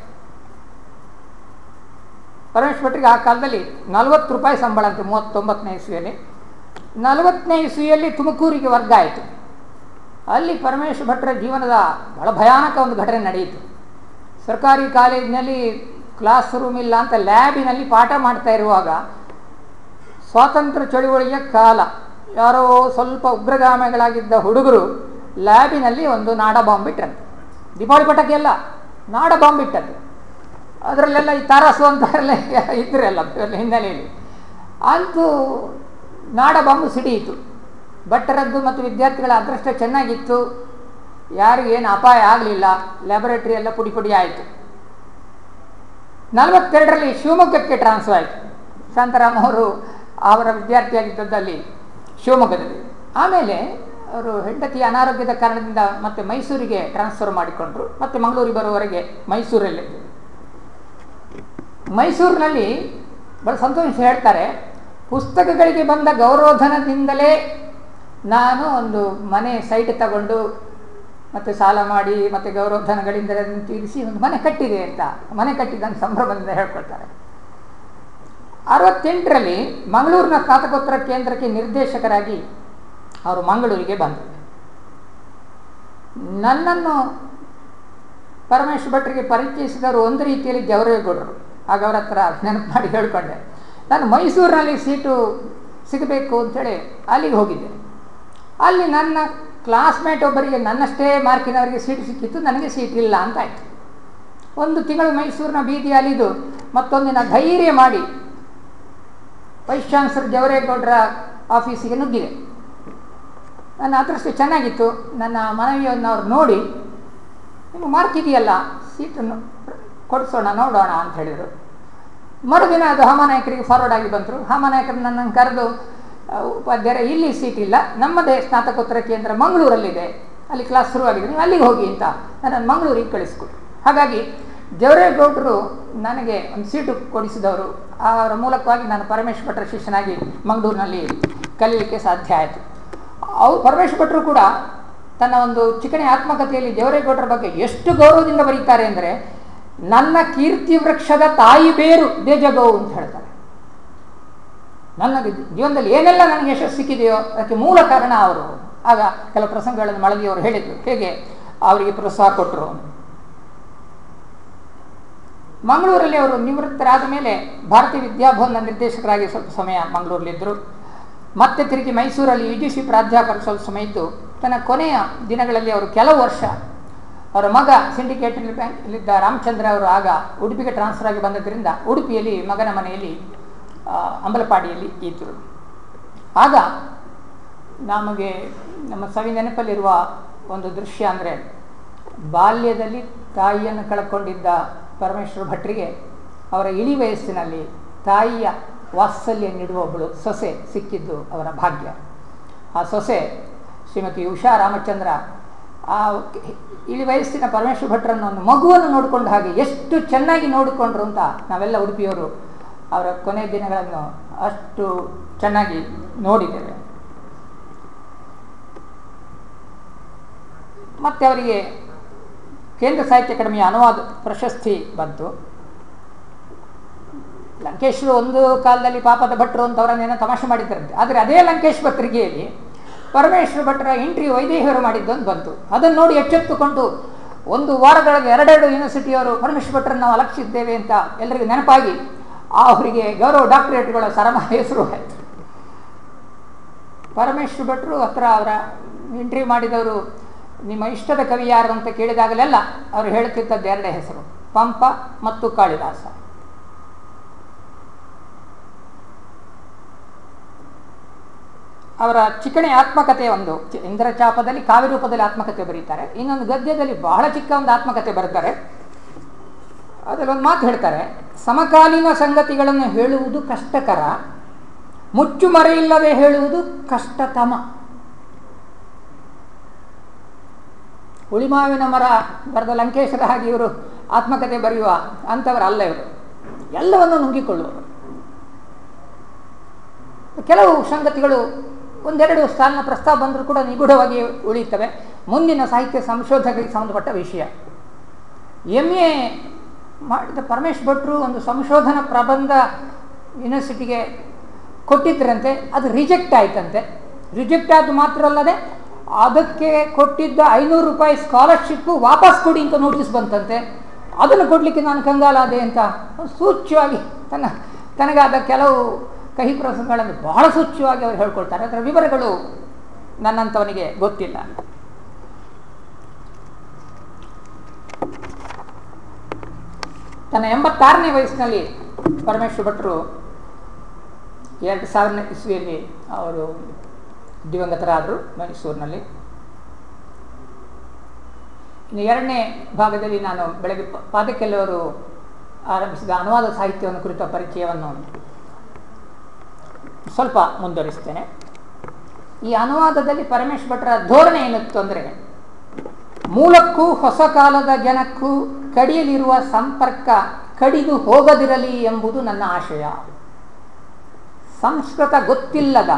ಪರಮೇಶ್ ಭಟ್ರಿಗೆ ಆ ಕಾಲದಲ್ಲಿ ನಲವತ್ತು ರೂಪಾಯಿ ಸಂಬಳ ಅಂತೆ ಮೂವತ್ತೊಂಬತ್ತನೇ ಇಸ್ವಿಯಲ್ಲಿ ನಲವತ್ತನೇ ಇಸ್ವಿಯಲ್ಲಿ ತುಮಕೂರಿಗೆ ವರ್ಗ ಆಯಿತು ಅಲ್ಲಿ ಪರಮೇಶ್ ಭಟ್ರ ಜೀವನದ ಬಹಳ ಭಯಾನಕ ಒಂದು ಘಟನೆ ನಡೆಯಿತು ಸರ್ಕಾರಿ ಕಾಲೇಜಿನಲ್ಲಿ ಕ್ಲಾಸ್ ರೂಮ್ ಇಲ್ಲ ಅಂತ ಲ್ಯಾಬಿನಲ್ಲಿ ಪಾಠ ಮಾಡ್ತಾ ಇರುವಾಗ ಸ್ವಾತಂತ್ರ್ಯ ಚಳುವಳಿಯ ಕಾಲ ಯಾರೋ ಸ್ವಲ್ಪ ಉಗ್ರಗಾಮಿಗಳಾಗಿದ್ದ ಹುಡುಗರು ಲ್ಯಾಬಿನಲ್ಲಿ ಒಂದು ನಾಡ ಬಾಂಬ್ ಬಿಟ್ಟಂತೆ ದೀಪಾವಳಿ ಪಟಾಕಿ ಎಲ್ಲ ನಾಡ ಬಾಂಬ್ ಬಿಟ್ಟದ್ದು ಅದರಲ್ಲೆಲ್ಲ ಈ ತಾರಾಸು ಅಂತಾರೆಲ್ಲ ಇದ್ರಲ್ಲ ಹಿನ್ನೆಲೆಯಲ್ಲಿ ಅಂತೂ ನಾಡ ಬಾಂಬು ಸಿಡಿಯಿತು ಭಟ್ಟರದ್ದು ಮತ್ತು ವಿದ್ಯಾರ್ಥಿಗಳ ಅದೃಷ್ಟ ಚೆನ್ನಾಗಿತ್ತು ಯಾರಿಗೇನು ಅಪಾಯ ಆಗಲಿಲ್ಲ ಲ್ಯಾಬೊರೇಟರಿ ಎಲ್ಲ ಪುಡಿ ಪುಡಿ ಆಯಿತು ನಲವತ್ತೆರಡರಲ್ಲಿ ಶಿವಮೊಗ್ಗಕ್ಕೆ ಟ್ರಾನ್ಸ್ಫರ್ ಆಯಿತು ಶಾಂತಾರಾಮ್ ಅವರು ಅವರ ವಿದ್ಯಾರ್ಥಿಯಾಗಿದ್ದದಲ್ಲಿ ಶಿವಮೊಗ್ಗದಲ್ಲಿ ಆಮೇಲೆ ಅವರು ಹೆಂಡತಿ ಅನಾರೋಗ್ಯದ ಕಾರಣದಿಂದ ಮತ್ತೆ ಮೈಸೂರಿಗೆ ಟ್ರಾನ್ಸ್ಫರ್ ಮಾಡಿಕೊಂಡ್ರು ಮತ್ತೆ ಮಂಗಳೂರಿಗೆ ಬರುವವರೆಗೆ ಮೈಸೂರಲ್ಲಿ ಮೈಸೂರಿನಲ್ಲಿ ಬಹಳ ಸಂತೋಷ ಹೇಳ್ತಾರೆ ಪುಸ್ತಕಗಳಿಗೆ ಬಂದ ಗೌರವಧನದಿಂದಲೇ ನಾನು ಒಂದು ಮನೆ ಸೈಟ್ ತಗೊಂಡು ಮತ್ತು ಸಾಲ ಮಾಡಿ ಮತ್ತು ಗೌರವಧನಗಳಿಂದ ಅದನ್ನು ತೀರಿಸಿ ಒಂದು ಮನೆ ಕಟ್ಟಿದೆ ಅಂತ ಮನೆ ಕಟ್ಟಿದ ಸಂಭ್ರಮದಿಂದ ಹೇಳ್ಕೊಳ್ತಾರೆ ಅರವತ್ತೆಂಟರಲ್ಲಿ ಮಂಗಳೂರಿನ ಸ್ನಾತಕೋತ್ತರ ಕೇಂದ್ರಕ್ಕೆ ನಿರ್ದೇಶಕರಾಗಿ ಅವರು ಮಂಗಳೂರಿಗೆ ಬಂದರು ನನ್ನನ್ನು ಪರಮೇಶ್ ಭಟ್ರಿಗೆ ಪರಿಚಯಿಸಿದವರು ಒಂದು ರೀತಿಯಲ್ಲಿ ಜವರೇಗೌಡರು ಆಗ ಅವ್ರ ಹತ್ರ ನೆನಪು ಮಾಡಿ ಹೇಳ್ಕೊಂಡೆ ನಾನು ಮೈಸೂರಿನಲ್ಲಿ ಸೀಟು ಸಿಗಬೇಕು ಅಂಥೇಳಿ ಅಲ್ಲಿಗೆ ಹೋಗಿದ್ದೆ ಅಲ್ಲಿ ನನ್ನ ಕ್ಲಾಸ್ಮೇಟ್ ಒಬ್ಬರಿಗೆ ನನ್ನಷ್ಟೇ ಮಾರ್ಕಿನವರಿಗೆ ಸೀಟ್ ಸಿಕ್ಕಿತ್ತು ನನಗೆ ಸೀಟ್ ಇಲ್ಲ ಅಂತ ಆಯಿತು ಒಂದು ತಿಂಗಳು ಮೈಸೂರಿನ ಬೀದಿ ಅಲಿದು ಮತ್ತೊಂದಿನ ಧೈರ್ಯ ಮಾಡಿ ವೈಸ್ ಚಾನ್ಸಲರ್ ಜವರೇಗೌಡರ ಆಫೀಸಿಗೆ ನುಗ್ಗಿದೆ ನನ್ನ ಅದೃಷ್ಟ ಚೆನ್ನಾಗಿತ್ತು ನನ್ನ ಮನವಿಯನ್ನು ಅವ್ರು ನೋಡಿ ನಿಮಗೆ ಮಾರ್ಕ್ ಇದೆಯಲ್ಲ ಸೀಟನ್ನು ಕೊಡಿಸೋಣ ನೋಡೋಣ ಅಂತ ಹೇಳಿದರು ಮರುದಿನ ಅದು ಹಾಮಾನಾಯಕರಿಗೆ ಫಾರ್ವರ್ಡ್ ಆಗಿ ಬಂದರು ಹಾಮಾನಾಯಕರು ನನ್ನನ್ನು ಕರೆದು ಉಪಾಧ್ಯಾಯ ಇಲ್ಲಿ ಸೀಟ್ ಇಲ್ಲ ನಮ್ಮದೇ ಸ್ನಾತಕೋತ್ತರ ಕೇಂದ್ರ ಮಂಗಳೂರಲ್ಲಿದೆ ಅಲ್ಲಿ ಕ್ಲಾಸ್ ಶುರುವಾಗಿದೆ ನೀವು ಅಲ್ಲಿಗೆ ಹೋಗಿ ಅಂತ ನನ್ನನ್ನು ಮಂಗಳೂರಿಗೆ ಕಳಿಸ್ಕೊಟ್ರು ಹಾಗಾಗಿ ಜವರೇಗೌಡರು ನನಗೆ ಒಂದು ಸೀಟು ಕೊಡಿಸಿದವರು ಅವರ ಮೂಲಕವಾಗಿ ನಾನು ಪರಮೇಶ್ ಭಟ್ರ ಶಿಷ್ಯನಾಗಿ ಮಂಗಳೂರಿನಲ್ಲಿ ಕಲೀಲಿಕ್ಕೆ ಸಾಧ್ಯ ಆಯಿತು ಅವು ಪರಮೇಶ್ ಭಟ್ರು ಕೂಡ ತನ್ನ ಒಂದು ಚಿಕಣಿ ಆತ್ಮಕಥೆಯಲ್ಲಿ ಜವರೇಗೌಡರ ಬಗ್ಗೆ ಎಷ್ಟು ಗೌರವದಿಂದ ಬರೀತಾರೆ ಅಂದರೆ ನನ್ನ ಕೀರ್ತಿ ವೃಕ್ಷದ ತಾಯಿ ಬೇರು ದೇಜಗೌ ಅಂತ ಹೇಳ್ತಾರೆ ನನ್ನ ಜೀವನದಲ್ಲಿ ಏನೆಲ್ಲ ನನಗೆ ಯಶಸ್ಸು ಸಿಕ್ಕಿದೆಯೋ ಅದಕ್ಕೆ ಮೂಲ ಕಾರಣ ಅವರು ಆಗ ಕೆಲವು ಪ್ರಸಂಗಗಳನ್ನು ಮಳದಿಯವರು ಹೇಳಿದರು ಹೇಗೆ ಅವರಿಗೆ ಪ್ರೋತ್ಸಾಹ ಕೊಟ್ಟರು ಮಂಗಳೂರಲ್ಲಿ ಅವರು ನಿವೃತ್ತರಾದ ಮೇಲೆ ಭಾರತೀಯ ವಿದ್ಯಾಭವನ ನಿರ್ದೇಶಕರಾಗಿ ಸ್ವಲ್ಪ ಸಮಯ ಮಂಗಳೂರಲ್ಲಿದ್ದರು ಮತ್ತೆ ತಿರುಗಿ ಮೈಸೂರಲ್ಲಿ ಯು ಜಿ ಸಿ ಪ್ರಾಧ್ಯಾಪಕರು ಸ್ವಲ್ಪ ಸಮಯ ಇದ್ದು ತನ್ನ ಕೊನೆಯ ದಿನಗಳಲ್ಲಿ ಅವರು ಕೆಲವು ವರ್ಷ ಅವರ ಮಗ ಸಿಂಡಿಕೇಟ್ ಬ್ಯಾಂಕಲ್ಲಿದ್ದ ರಾಮಚಂದ್ರ ಅವರು ಆಗ ಉಡುಪಿಗೆ ಟ್ರಾನ್ಸ್ಫರ್ ಆಗಿ ಬಂದದ್ರಿಂದ ಉಡುಪಿಯಲ್ಲಿ ಮಗನ ಮನೆಯಲ್ಲಿ ಅಂಬಲಪಾಡಿಯಲ್ಲಿ ಇದ್ದರು ಆಗ ನಮಗೆ ನಮ್ಮ ಸವಿ ನೆನಪಲ್ಲಿರುವ ಒಂದು ದೃಶ್ಯ ಅಂದರೆ ಬಾಲ್ಯದಲ್ಲಿ ತಾಯಿಯನ್ನು ಕಳ್ಕೊಂಡಿದ್ದ ಪರಮೇಶ್ವರ ಭಟ್ರಿಗೆ ಅವರ ಇಳಿ ವಯಸ್ಸಿನಲ್ಲಿ ತಾಯಿಯ ವಾತ್ಸಲ್ಯ ನೀಡುವ ಒಬ್ಬಳು ಸೊಸೆ ಸಿಕ್ಕಿದ್ದು ಅವರ ಭಾಗ್ಯ ಆ ಸೊಸೆ ಶ್ರೀಮತಿ ಉಷಾ ರಾಮಚಂದ್ರ ಆ ಇಳಿ ವಯಸ್ಸಿನ ಪರಮೇಶ್ವರ ಭಟ್ರನ್ನು ಒಂದು ಮಗುವನ್ನು ನೋಡಿಕೊಂಡ ಹಾಗೆ ಎಷ್ಟು ಚೆನ್ನಾಗಿ ನೋಡಿಕೊಂಡ್ರು ಅಂತ ನಾವೆಲ್ಲ ಉಡುಪಿಯವರು ಅವರ ಕೊನೆಯ ದಿನಗಳನ್ನು ಅಷ್ಟು ಚೆನ್ನಾಗಿ ನೋಡಿದ್ದೇವೆ ಮತ್ತು ಅವರಿಗೆ ಕೇಂದ್ರ ಸಾಹಿತ್ಯ ಅಕಾಡೆಮಿಯ ಅನುವಾದ ಪ್ರಶಸ್ತಿ ಬಂತು ಲಂಕೇಶ್ವರು ಒಂದು ಕಾಲದಲ್ಲಿ ಪಾಪದ ಭಟ್ರು ಅಂತ ಅವರನ್ನೇನೋ ತಮಾಷೆ ಮಾಡಿದ್ದಾರಂತೆ ಆದರೆ ಅದೇ ಲಂಕೇಶ್ ಪತ್ರಿಕೆಯಲ್ಲಿ ಪರಮೇಶ್ವರ ಭಟ್ರ ಎಂಟ್ರಿ ವೈದೇಹಿಯರು ಮಾಡಿದ್ದೊಂದು ಬಂತು ಅದನ್ನು ನೋಡಿ ಎಚ್ಚೆತ್ತುಕೊಂಡು ಒಂದು ವಾರದೊಳಗೆ ಎರಡೆರಡು ಯೂನಿವರ್ಸಿಟಿಯವರು ಪರಮೇಶ್ವರ ಭಟ್ರನ್ನು ನಾವು ಅಲಕ್ಷಿದ್ದೇವೆ ಅಂತ ಎಲ್ಲರಿಗೂ ನೆನಪಾಗಿ ಅವರಿಗೆ ಗೌರವ ಡಾಕ್ಟರೇಟ್ಗಳ ಸರಮಾಯ ಶುರು ಆಯಿತು ಪರಮೇಶ್ವರ ಭಟ್ರು ಹತ್ರ ಅವರ ಇಂಟರ್ವ್ಯೂ ಮಾಡಿದವರು ನಿಮ್ಮ ಇಷ್ಟದ ಕವಿ ಯಾರು ಅಂತ ಕೇಳಿದಾಗಲೆಲ್ಲ ಅವರು ಹೇಳುತ್ತಿದ್ದದ್ದು ಎರಡೇ ಹೆಸರು ಪಂಪ ಮತ್ತು ಕಾಳಿದಾಸ ಅವರ ಚಿಕ್ಕಣಿ ಆತ್ಮಕಥೆ ಒಂದು ಇಂದ್ರಚಾಪದಲ್ಲಿ ಕಾವ್ಯ ರೂಪದಲ್ಲಿ ಆತ್ಮಕಥೆ ಬರೀತಾರೆ ಇನ್ನೊಂದು ಗದ್ಯದಲ್ಲಿ ಬಹಳ ಚಿಕ್ಕ ಒಂದು ಆತ್ಮಕಥೆ ಬರೀತಾರೆ ಅದರಲ್ಲಿ ಒಂದು ಮಾತು ಹೇಳ್ತಾರೆ ಸಮಕಾಲೀನ ಸಂಗತಿಗಳನ್ನು ಹೇಳುವುದು ಕಷ್ಟಕರ ಮುಚ್ಚು ಮರೆಯಿಲ್ಲದೆ ಹೇಳುವುದು ಕಷ್ಟತಮ ಉಳಿಮಾವಿನ ಮರ ಬರೆದ ಲಂಕೇಶರ ಹಾಗೆ ಇವರು ಆತ್ಮಕಥೆ ಬರೆಯುವ ಅಂಥವರು ಅಲ್ಲ ಇವರು ಎಲ್ಲವನ್ನು ನುಂಗಿಕೊಳ್ಳುವರು ಕೆಲವು ಸಂಗತಿಗಳು ಒಂದೆರಡು ಸಾಲಿನ ಪ್ರಸ್ತಾವ ಬಂದರೂ ಕೂಡ ನಿಗೂಢವಾಗಿ ಉಳಿಯುತ್ತವೆ ಮುಂದಿನ ಸಾಹಿತ್ಯ ಸಂಶೋಧಕರಿಗೆ ಸಂಬಂಧಪಟ್ಟ ವಿಷಯ ಎಮ್ ಎ ಮಾಡಿದ ಪರಮೇಶ್ ಭಟ್ರು ಒಂದು ಸಂಶೋಧನಾ ಪ್ರಬಂಧ ಯೂನಿವರ್ಸಿಟಿಗೆ ಕೊಟ್ಟಿದ್ದರಂತೆ ಅದು ರಿಜೆಕ್ಟ್ ಆಯ್ತಂತೆ ರಿಜೆಕ್ಟ್ ಆದ ಮಾತ್ರ ಅಲ್ಲದೆ ಅದಕ್ಕೆ ಕೊಟ್ಟಿದ್ದ ಐನೂರು ರೂಪಾಯಿ ಸ್ಕಾಲರ್ಶಿಪ್ಪು ವಾಪಸ್ ಕೊಡಿ ಅಂತ ನೋಟಿಸ್ ಬಂತಂತೆ ಅದನ್ನು ಕೊಡಲಿಕ್ಕೆ ನಾನು ಕಂಗಾಲಾದೆ ಅಂತ ಸೂಚ್ಯವಾಗಿ ತನ್ನ ತನಗಾದ ಕೆಲವು ಕಹಿ ಪ್ರಸಂಗಗಳನ್ನು ಬಹಳ ಸೂಚ್ಯವಾಗಿ ಅವರು ಹೇಳ್ಕೊಳ್ತಾರೆ ಅದರ ವಿವರಗಳು ನನ್ನಂಥವನಿಗೆ ಗೊತ್ತಿಲ್ಲ ತನ್ನ ಎಂಬತ್ತಾರನೇ ವಯಸ್ಸಿನಲ್ಲಿ ಪರಮೇಶ್ವರ ಭಟ್ರು ಎರಡು ಸಾವಿರನೇ ಇಸ್ವಿಯಲ್ಲಿ ಅವರು ದಿವಂಗತರಾದರು ಮೈಸೂರಿನಲ್ಲಿ ಇನ್ನು ಎರಡನೇ ಭಾಗದಲ್ಲಿ ನಾನು ಬೆಳಗ್ಗೆ ಪಾದಕ್ಕೆಲ್ಲವರು ಆರಂಭಿಸಿದ ಅನುವಾದ ಸಾಹಿತ್ಯವನ್ನು ಕುರಿತ ಪರಿಚಯವನ್ನು ಸ್ವಲ್ಪ ಮುಂದುವರಿಸ್ತೇನೆ ಈ ಅನುವಾದದಲ್ಲಿ ಪರಮೇಶ್ ಭಟ್ರ ಧೋರಣೆ ಏನಿತ್ತು ಅಂದರೆ ಮೂಲಕ್ಕೂ ಹೊಸ ಕಾಲದ ಜನಕ್ಕೂ ಕಡಿಯಲಿರುವ ಸಂಪರ್ಕ ಕಡಿದು ಹೋಗದಿರಲಿ ಎಂಬುದು ನನ್ನ ಆಶಯ ಸಂಸ್ಕೃತ ಗೊತ್ತಿಲ್ಲದ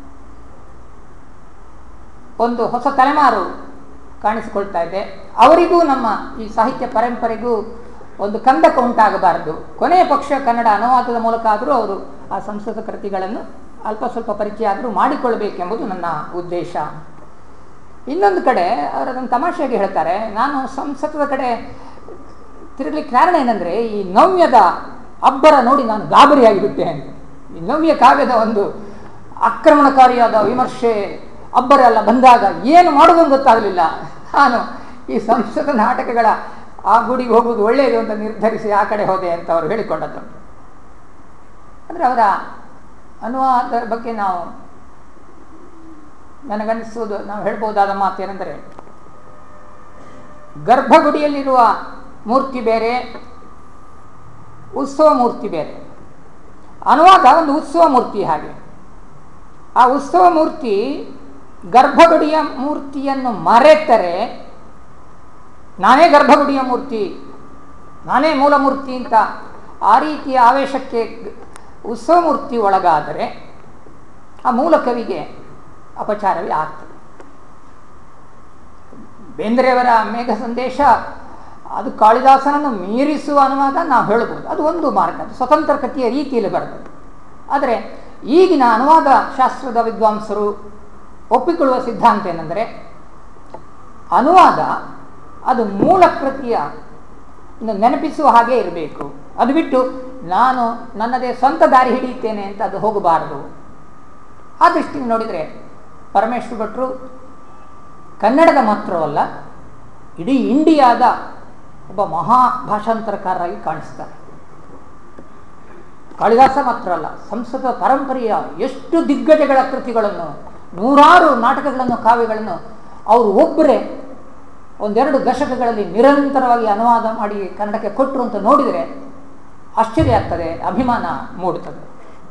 ಒಂದು ಹೊಸ ತಲೆಮಾರು ಕಾಣಿಸಿಕೊಳ್ತಾ ಇದೆ ಅವರಿಗೂ ನಮ್ಮ ಈ ಸಾಹಿತ್ಯ ಪರಂಪರೆಗೂ ಒಂದು ಕಂದಕ ಉಂಟಾಗಬಾರದು ಕೊನೆಯ ಪಕ್ಷ ಕನ್ನಡ ಅನುವಾದದ ಮೂಲಕ ಆದರೂ ಅವರು ಆ ಸಂಸ್ಕೃತ ಕೃತಿಗಳನ್ನು ಅಲ್ಪ ಸ್ವಲ್ಪ ಪರಿಚಯ ಆದರೂ ಮಾಡಿಕೊಳ್ಬೇಕೆಂಬುದು ನನ್ನ ಉದ್ದೇಶ ಇನ್ನೊಂದು ಕಡೆ ಅವರು ಅದನ್ನು ತಮಾಷೆಯಾಗಿ ಹೇಳ್ತಾರೆ ನಾನು ಸಂಸ್ಕೃತದ ಕಡೆ ತಿರುಗಲಿಕ್ಕೆ ಕಾರಣ ಏನಂದರೆ ಈ ನವ್ಯದ ಅಬ್ಬರ ನೋಡಿ ನಾನು ಗಾಬರಿಯಾಗಿಬಿಟ್ಟೆ ಅಂತ ಈ ನವ್ಯ ಕಾವ್ಯದ ಒಂದು ಆಕ್ರಮಣಕಾರಿಯಾದ ವಿಮರ್ಶೆ ಅಬ್ಬರ ಎಲ್ಲ ಬಂದಾಗ ಏನು ಮಾಡೋದು ಗೊತ್ತಾಗಲಿಲ್ಲ ನಾನು ಈ ಸಂಸ್ಕೃತ ನಾಟಕಗಳ ಆ ಗುಡಿಗೆ ಹೋಗುವುದು ಒಳ್ಳೆಯದು ಅಂತ ನಿರ್ಧರಿಸಿ ಆ ಕಡೆ ಹೋದೆ ಅಂತ ಅವರು ಹೇಳಿಕೊಂಡದ್ದು ಅಂದರೆ ಅವರ ಅನುವಾದದ ಬಗ್ಗೆ ನಾವು ನನಗನ್ನಿಸುವುದು ನಾವು ಹೇಳ್ಬೋದಾದ ಮಾತೇನೆಂದರೆ ಗರ್ಭಗುಡಿಯಲ್ಲಿರುವ ಮೂರ್ತಿ ಬೇರೆ ಉತ್ಸವ ಮೂರ್ತಿ ಬೇರೆ ಅನುವಾದ ಒಂದು ಉತ್ಸವ ಮೂರ್ತಿ ಹಾಗೆ ಆ ಉತ್ಸವ ಮೂರ್ತಿ ಗರ್ಭಗುಡಿಯ ಮೂರ್ತಿಯನ್ನು ಮರೆತರೆ ನಾನೇ ಗರ್ಭಗುಡಿಯ ಮೂರ್ತಿ ನಾನೇ ಮೂಲ ಮೂರ್ತಿ ಅಂತ ಆ ರೀತಿಯ ಆವೇಶಕ್ಕೆ ಉತ್ಸವ ಮೂರ್ತಿ ಒಳಗಾದರೆ ಆ ಮೂಲ ಕವಿಗೆ ಅಪಚಾರವೇ ಆಗ್ತದೆ ಬೇಂದ್ರೆಯವರ ಮೇಘ ಸಂದೇಶ ಅದು ಕಾಳಿದಾಸನನ್ನು ಮೀರಿಸುವ ಅನುವಾದ ನಾವು ಹೇಳ್ಬೋದು ಅದು ಒಂದು ಮಾರ್ಗ ಅದು ಸ್ವತಂತ್ರ ಕಥೆಯ ರೀತಿಯಲ್ಲಿ ಬರ್ತದೆ ಆದರೆ ಈಗಿನ ಅನುವಾದ ಶಾಸ್ತ್ರದ ವಿದ್ವಾಂಸರು ಒಪ್ಪಿಕೊಳ್ಳುವ ಸಿದ್ಧಾಂತ ಏನೆಂದರೆ ಅನುವಾದ ಅದು ಮೂಲ ಕೃತಿಯ ನೆನಪಿಸುವ ಹಾಗೆ ಇರಬೇಕು ಅದು ಬಿಟ್ಟು ನಾನು ನನ್ನದೇ ಸ್ವಂತ ದಾರಿ ಹಿಡಿಯುತ್ತೇನೆ ಅಂತ ಅದು ಹೋಗಬಾರದು ಆ ದೃಷ್ಟಿಯಿಂದ ನೋಡಿದರೆ ಪರಮೇಶ್ವರ ಭಟ್ರು ಕನ್ನಡದ ಮಾತ್ರವಲ್ಲ ಇಡೀ ಇಂಡಿಯಾದ ಒಬ್ಬ ಮಹಾ ಭಾಷಾಂತರಕಾರರಾಗಿ ಕಾಣಿಸ್ತಾರೆ ಕಾಳಿದಾಸ ಮಾತ್ರ ಅಲ್ಲ ಸಂಸ್ಕೃತ ಪರಂಪರೆಯ ಎಷ್ಟು ದಿಗ್ಗಜಗಳ ಕೃತಿಗಳನ್ನು ನೂರಾರು ನಾಟಕಗಳನ್ನು ಕಾವ್ಯಗಳನ್ನು ಅವರು ಒಬ್ಬರೇ ಒಂದೆರಡು ದಶಕಗಳಲ್ಲಿ ನಿರಂತರವಾಗಿ ಅನುವಾದ ಮಾಡಿ ಕನ್ನಡಕ್ಕೆ ಕೊಟ್ಟರು ಅಂತ ನೋಡಿದರೆ ಆಶ್ಚರ್ಯ ಆಗ್ತದೆ ಅಭಿಮಾನ ಮೂಡುತ್ತದೆ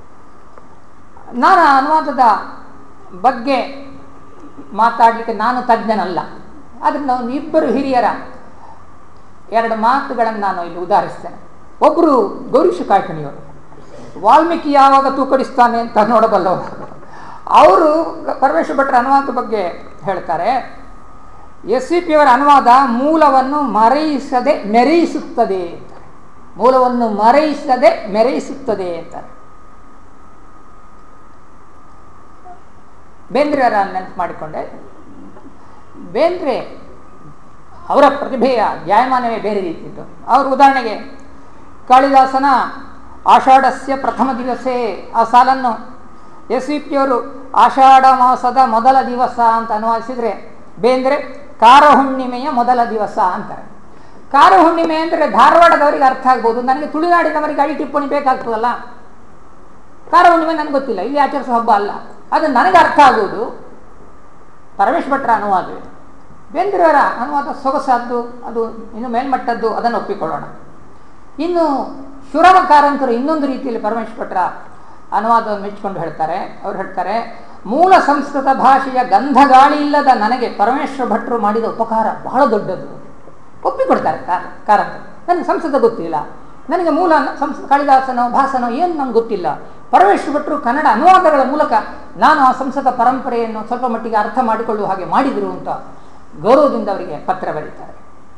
ನಾನು ಅನುವಾದದ ಬಗ್ಗೆ ಮಾತಾಡಲಿಕ್ಕೆ ನಾನು ತಜ್ಞನಲ್ಲ ಆದ್ದರಿಂದ ಒಂದು ಇಬ್ಬರು ಹಿರಿಯರ ಎರಡು ಮಾತುಗಳನ್ನು ನಾನು ಇಲ್ಲಿ ಉದಾಹರಿಸ್ತೇನೆ ಒಬ್ಬರು ಗೌರೀಶ ಕಾಯ್ಕಣಿಯವರು ವಾಲ್ಮೀಕಿ ಯಾವಾಗ ತೂಕಡಿಸ್ತಾನೆ ಅಂತ ನೋಡಬಲ್ಲವರು ಅವರು ಪರಮೇಶ್ವರ ಭಟ್ರ ಅನುವಾದದ ಬಗ್ಗೆ ಹೇಳ್ತಾರೆ ಎಸ್ ಸಿ ಪಿಯವರ ಅನುವಾದ ಮೂಲವನ್ನು ಮರೆಯಿಸದೆ ಮೆರೆಯಿಸುತ್ತದೆ ಅಂತಾರೆ ಮೂಲವನ್ನು ಮರೆಯಿಸದೆ ಮೆರೆಯಿಸುತ್ತದೆ ಅಂತಾರೆ ಬೇಂದ್ರೆಯವರ ನೆನಪು ಮಾಡಿಕೊಂಡೆ ಬೇಂದ್ರೆ ಅವರ ಪ್ರತಿಭೆಯ ಜಾಯಮಾನವೇ ಬೇರೆ ರೀತಿಯಿತ್ತು ಅವರು ಉದಾಹರಣೆಗೆ ಕಾಳಿದಾಸನ ಆಷಾಢಸ್ಯ ಪ್ರಥಮ ದಿವಸೇ ಆ ಸಾಲನ್ನು ಎಸ್ ವಿ ಪಿಯವರು ಆಷಾಢ ಮಾಸದ ಮೊದಲ ದಿವಸ ಅಂತ ಅನುವಾದಿಸಿದರೆ ಬೇಂದ್ರೆ ಕಾರ ಹುಣ್ಣಿಮೆಯ ಮೊದಲ ದಿವಸ ಅಂತಾರೆ ಕಾರ ಹುಣ್ಣಿಮೆ ಅಂದರೆ ಧಾರವಾಡದವರಿಗೆ ಅರ್ಥ ಆಗ್ಬೋದು ನನಗೆ ತುಳುನಾಡಿನವರಿಗೆ ಅಡಿ ಟಿಪ್ಪಣಿ ಬೇಕಾಗ್ತದಲ್ಲ ಕಾರ ಹುಣ್ಣಿಮೆ ನನಗೆ ಗೊತ್ತಿಲ್ಲ ಇಲ್ಲಿ ಆಚರಿಸೋ ಹಬ್ಬ ಅಲ್ಲ ಅದು ನನಗೆ ಅರ್ಥ ಆಗುವುದು ಪರಮೇಶ್ ಭಟ್ರ ಅನುವಾದವೇ ಬೇಂದ್ರೆಯವರ ಅನುವಾದ ಸೊಗಸಾದ್ದು ಅದು ಇನ್ನು ಮೇಲ್ಮಟ್ಟದ್ದು ಅದನ್ನು ಒಪ್ಪಿಕೊಳ್ಳೋಣ ಇನ್ನು ಶುರಮ ಕಾರಂತರು ಇನ್ನೊಂದು ರೀತಿಯಲ್ಲಿ ಪರಮೇಶ್ ಭಟ್ರ ಅನುವಾದವನ್ನು ಮೆಚ್ಚಿಕೊಂಡು ಹೇಳ್ತಾರೆ ಅವ್ರು ಹೇಳ್ತಾರೆ ಮೂಲ ಸಂಸ್ಕೃತ ಭಾಷೆಯ ಗಂಧಗಾಳಿ ಇಲ್ಲದ ನನಗೆ ಪರಮೇಶ್ವರ ಭಟ್ರು ಮಾಡಿದ ಉಪಕಾರ ಬಹಳ ದೊಡ್ಡದು ಒಪ್ಪಿಕೊಡ್ತಾರೆ ಕಾರಂತರು ನನಗೆ ಸಂಸ್ಕೃತ ಗೊತ್ತಿಲ್ಲ ನನಗೆ ಮೂಲ ಸಂಸ್ ಕಾಳಿದಾಸನೋ ಭಾಸನೋ ಏನು ನಂಗೆ ಗೊತ್ತಿಲ್ಲ ಪರಮೇಶ್ವರ ಭಟ್ರು ಕನ್ನಡ ಅನುವಾದಗಳ ಮೂಲಕ ನಾನು ಆ ಸಂಸ್ಕೃತ ಪರಂಪರೆಯನ್ನು ಸ್ವಲ್ಪ ಮಟ್ಟಿಗೆ ಅರ್ಥ ಮಾಡಿಕೊಳ್ಳುವ ಹಾಗೆ ಮಾಡಿದರು ಅಂತ ಗೌರವದಿಂದ ಅವರಿಗೆ ಪತ್ರ ಬರೀತಾರೆ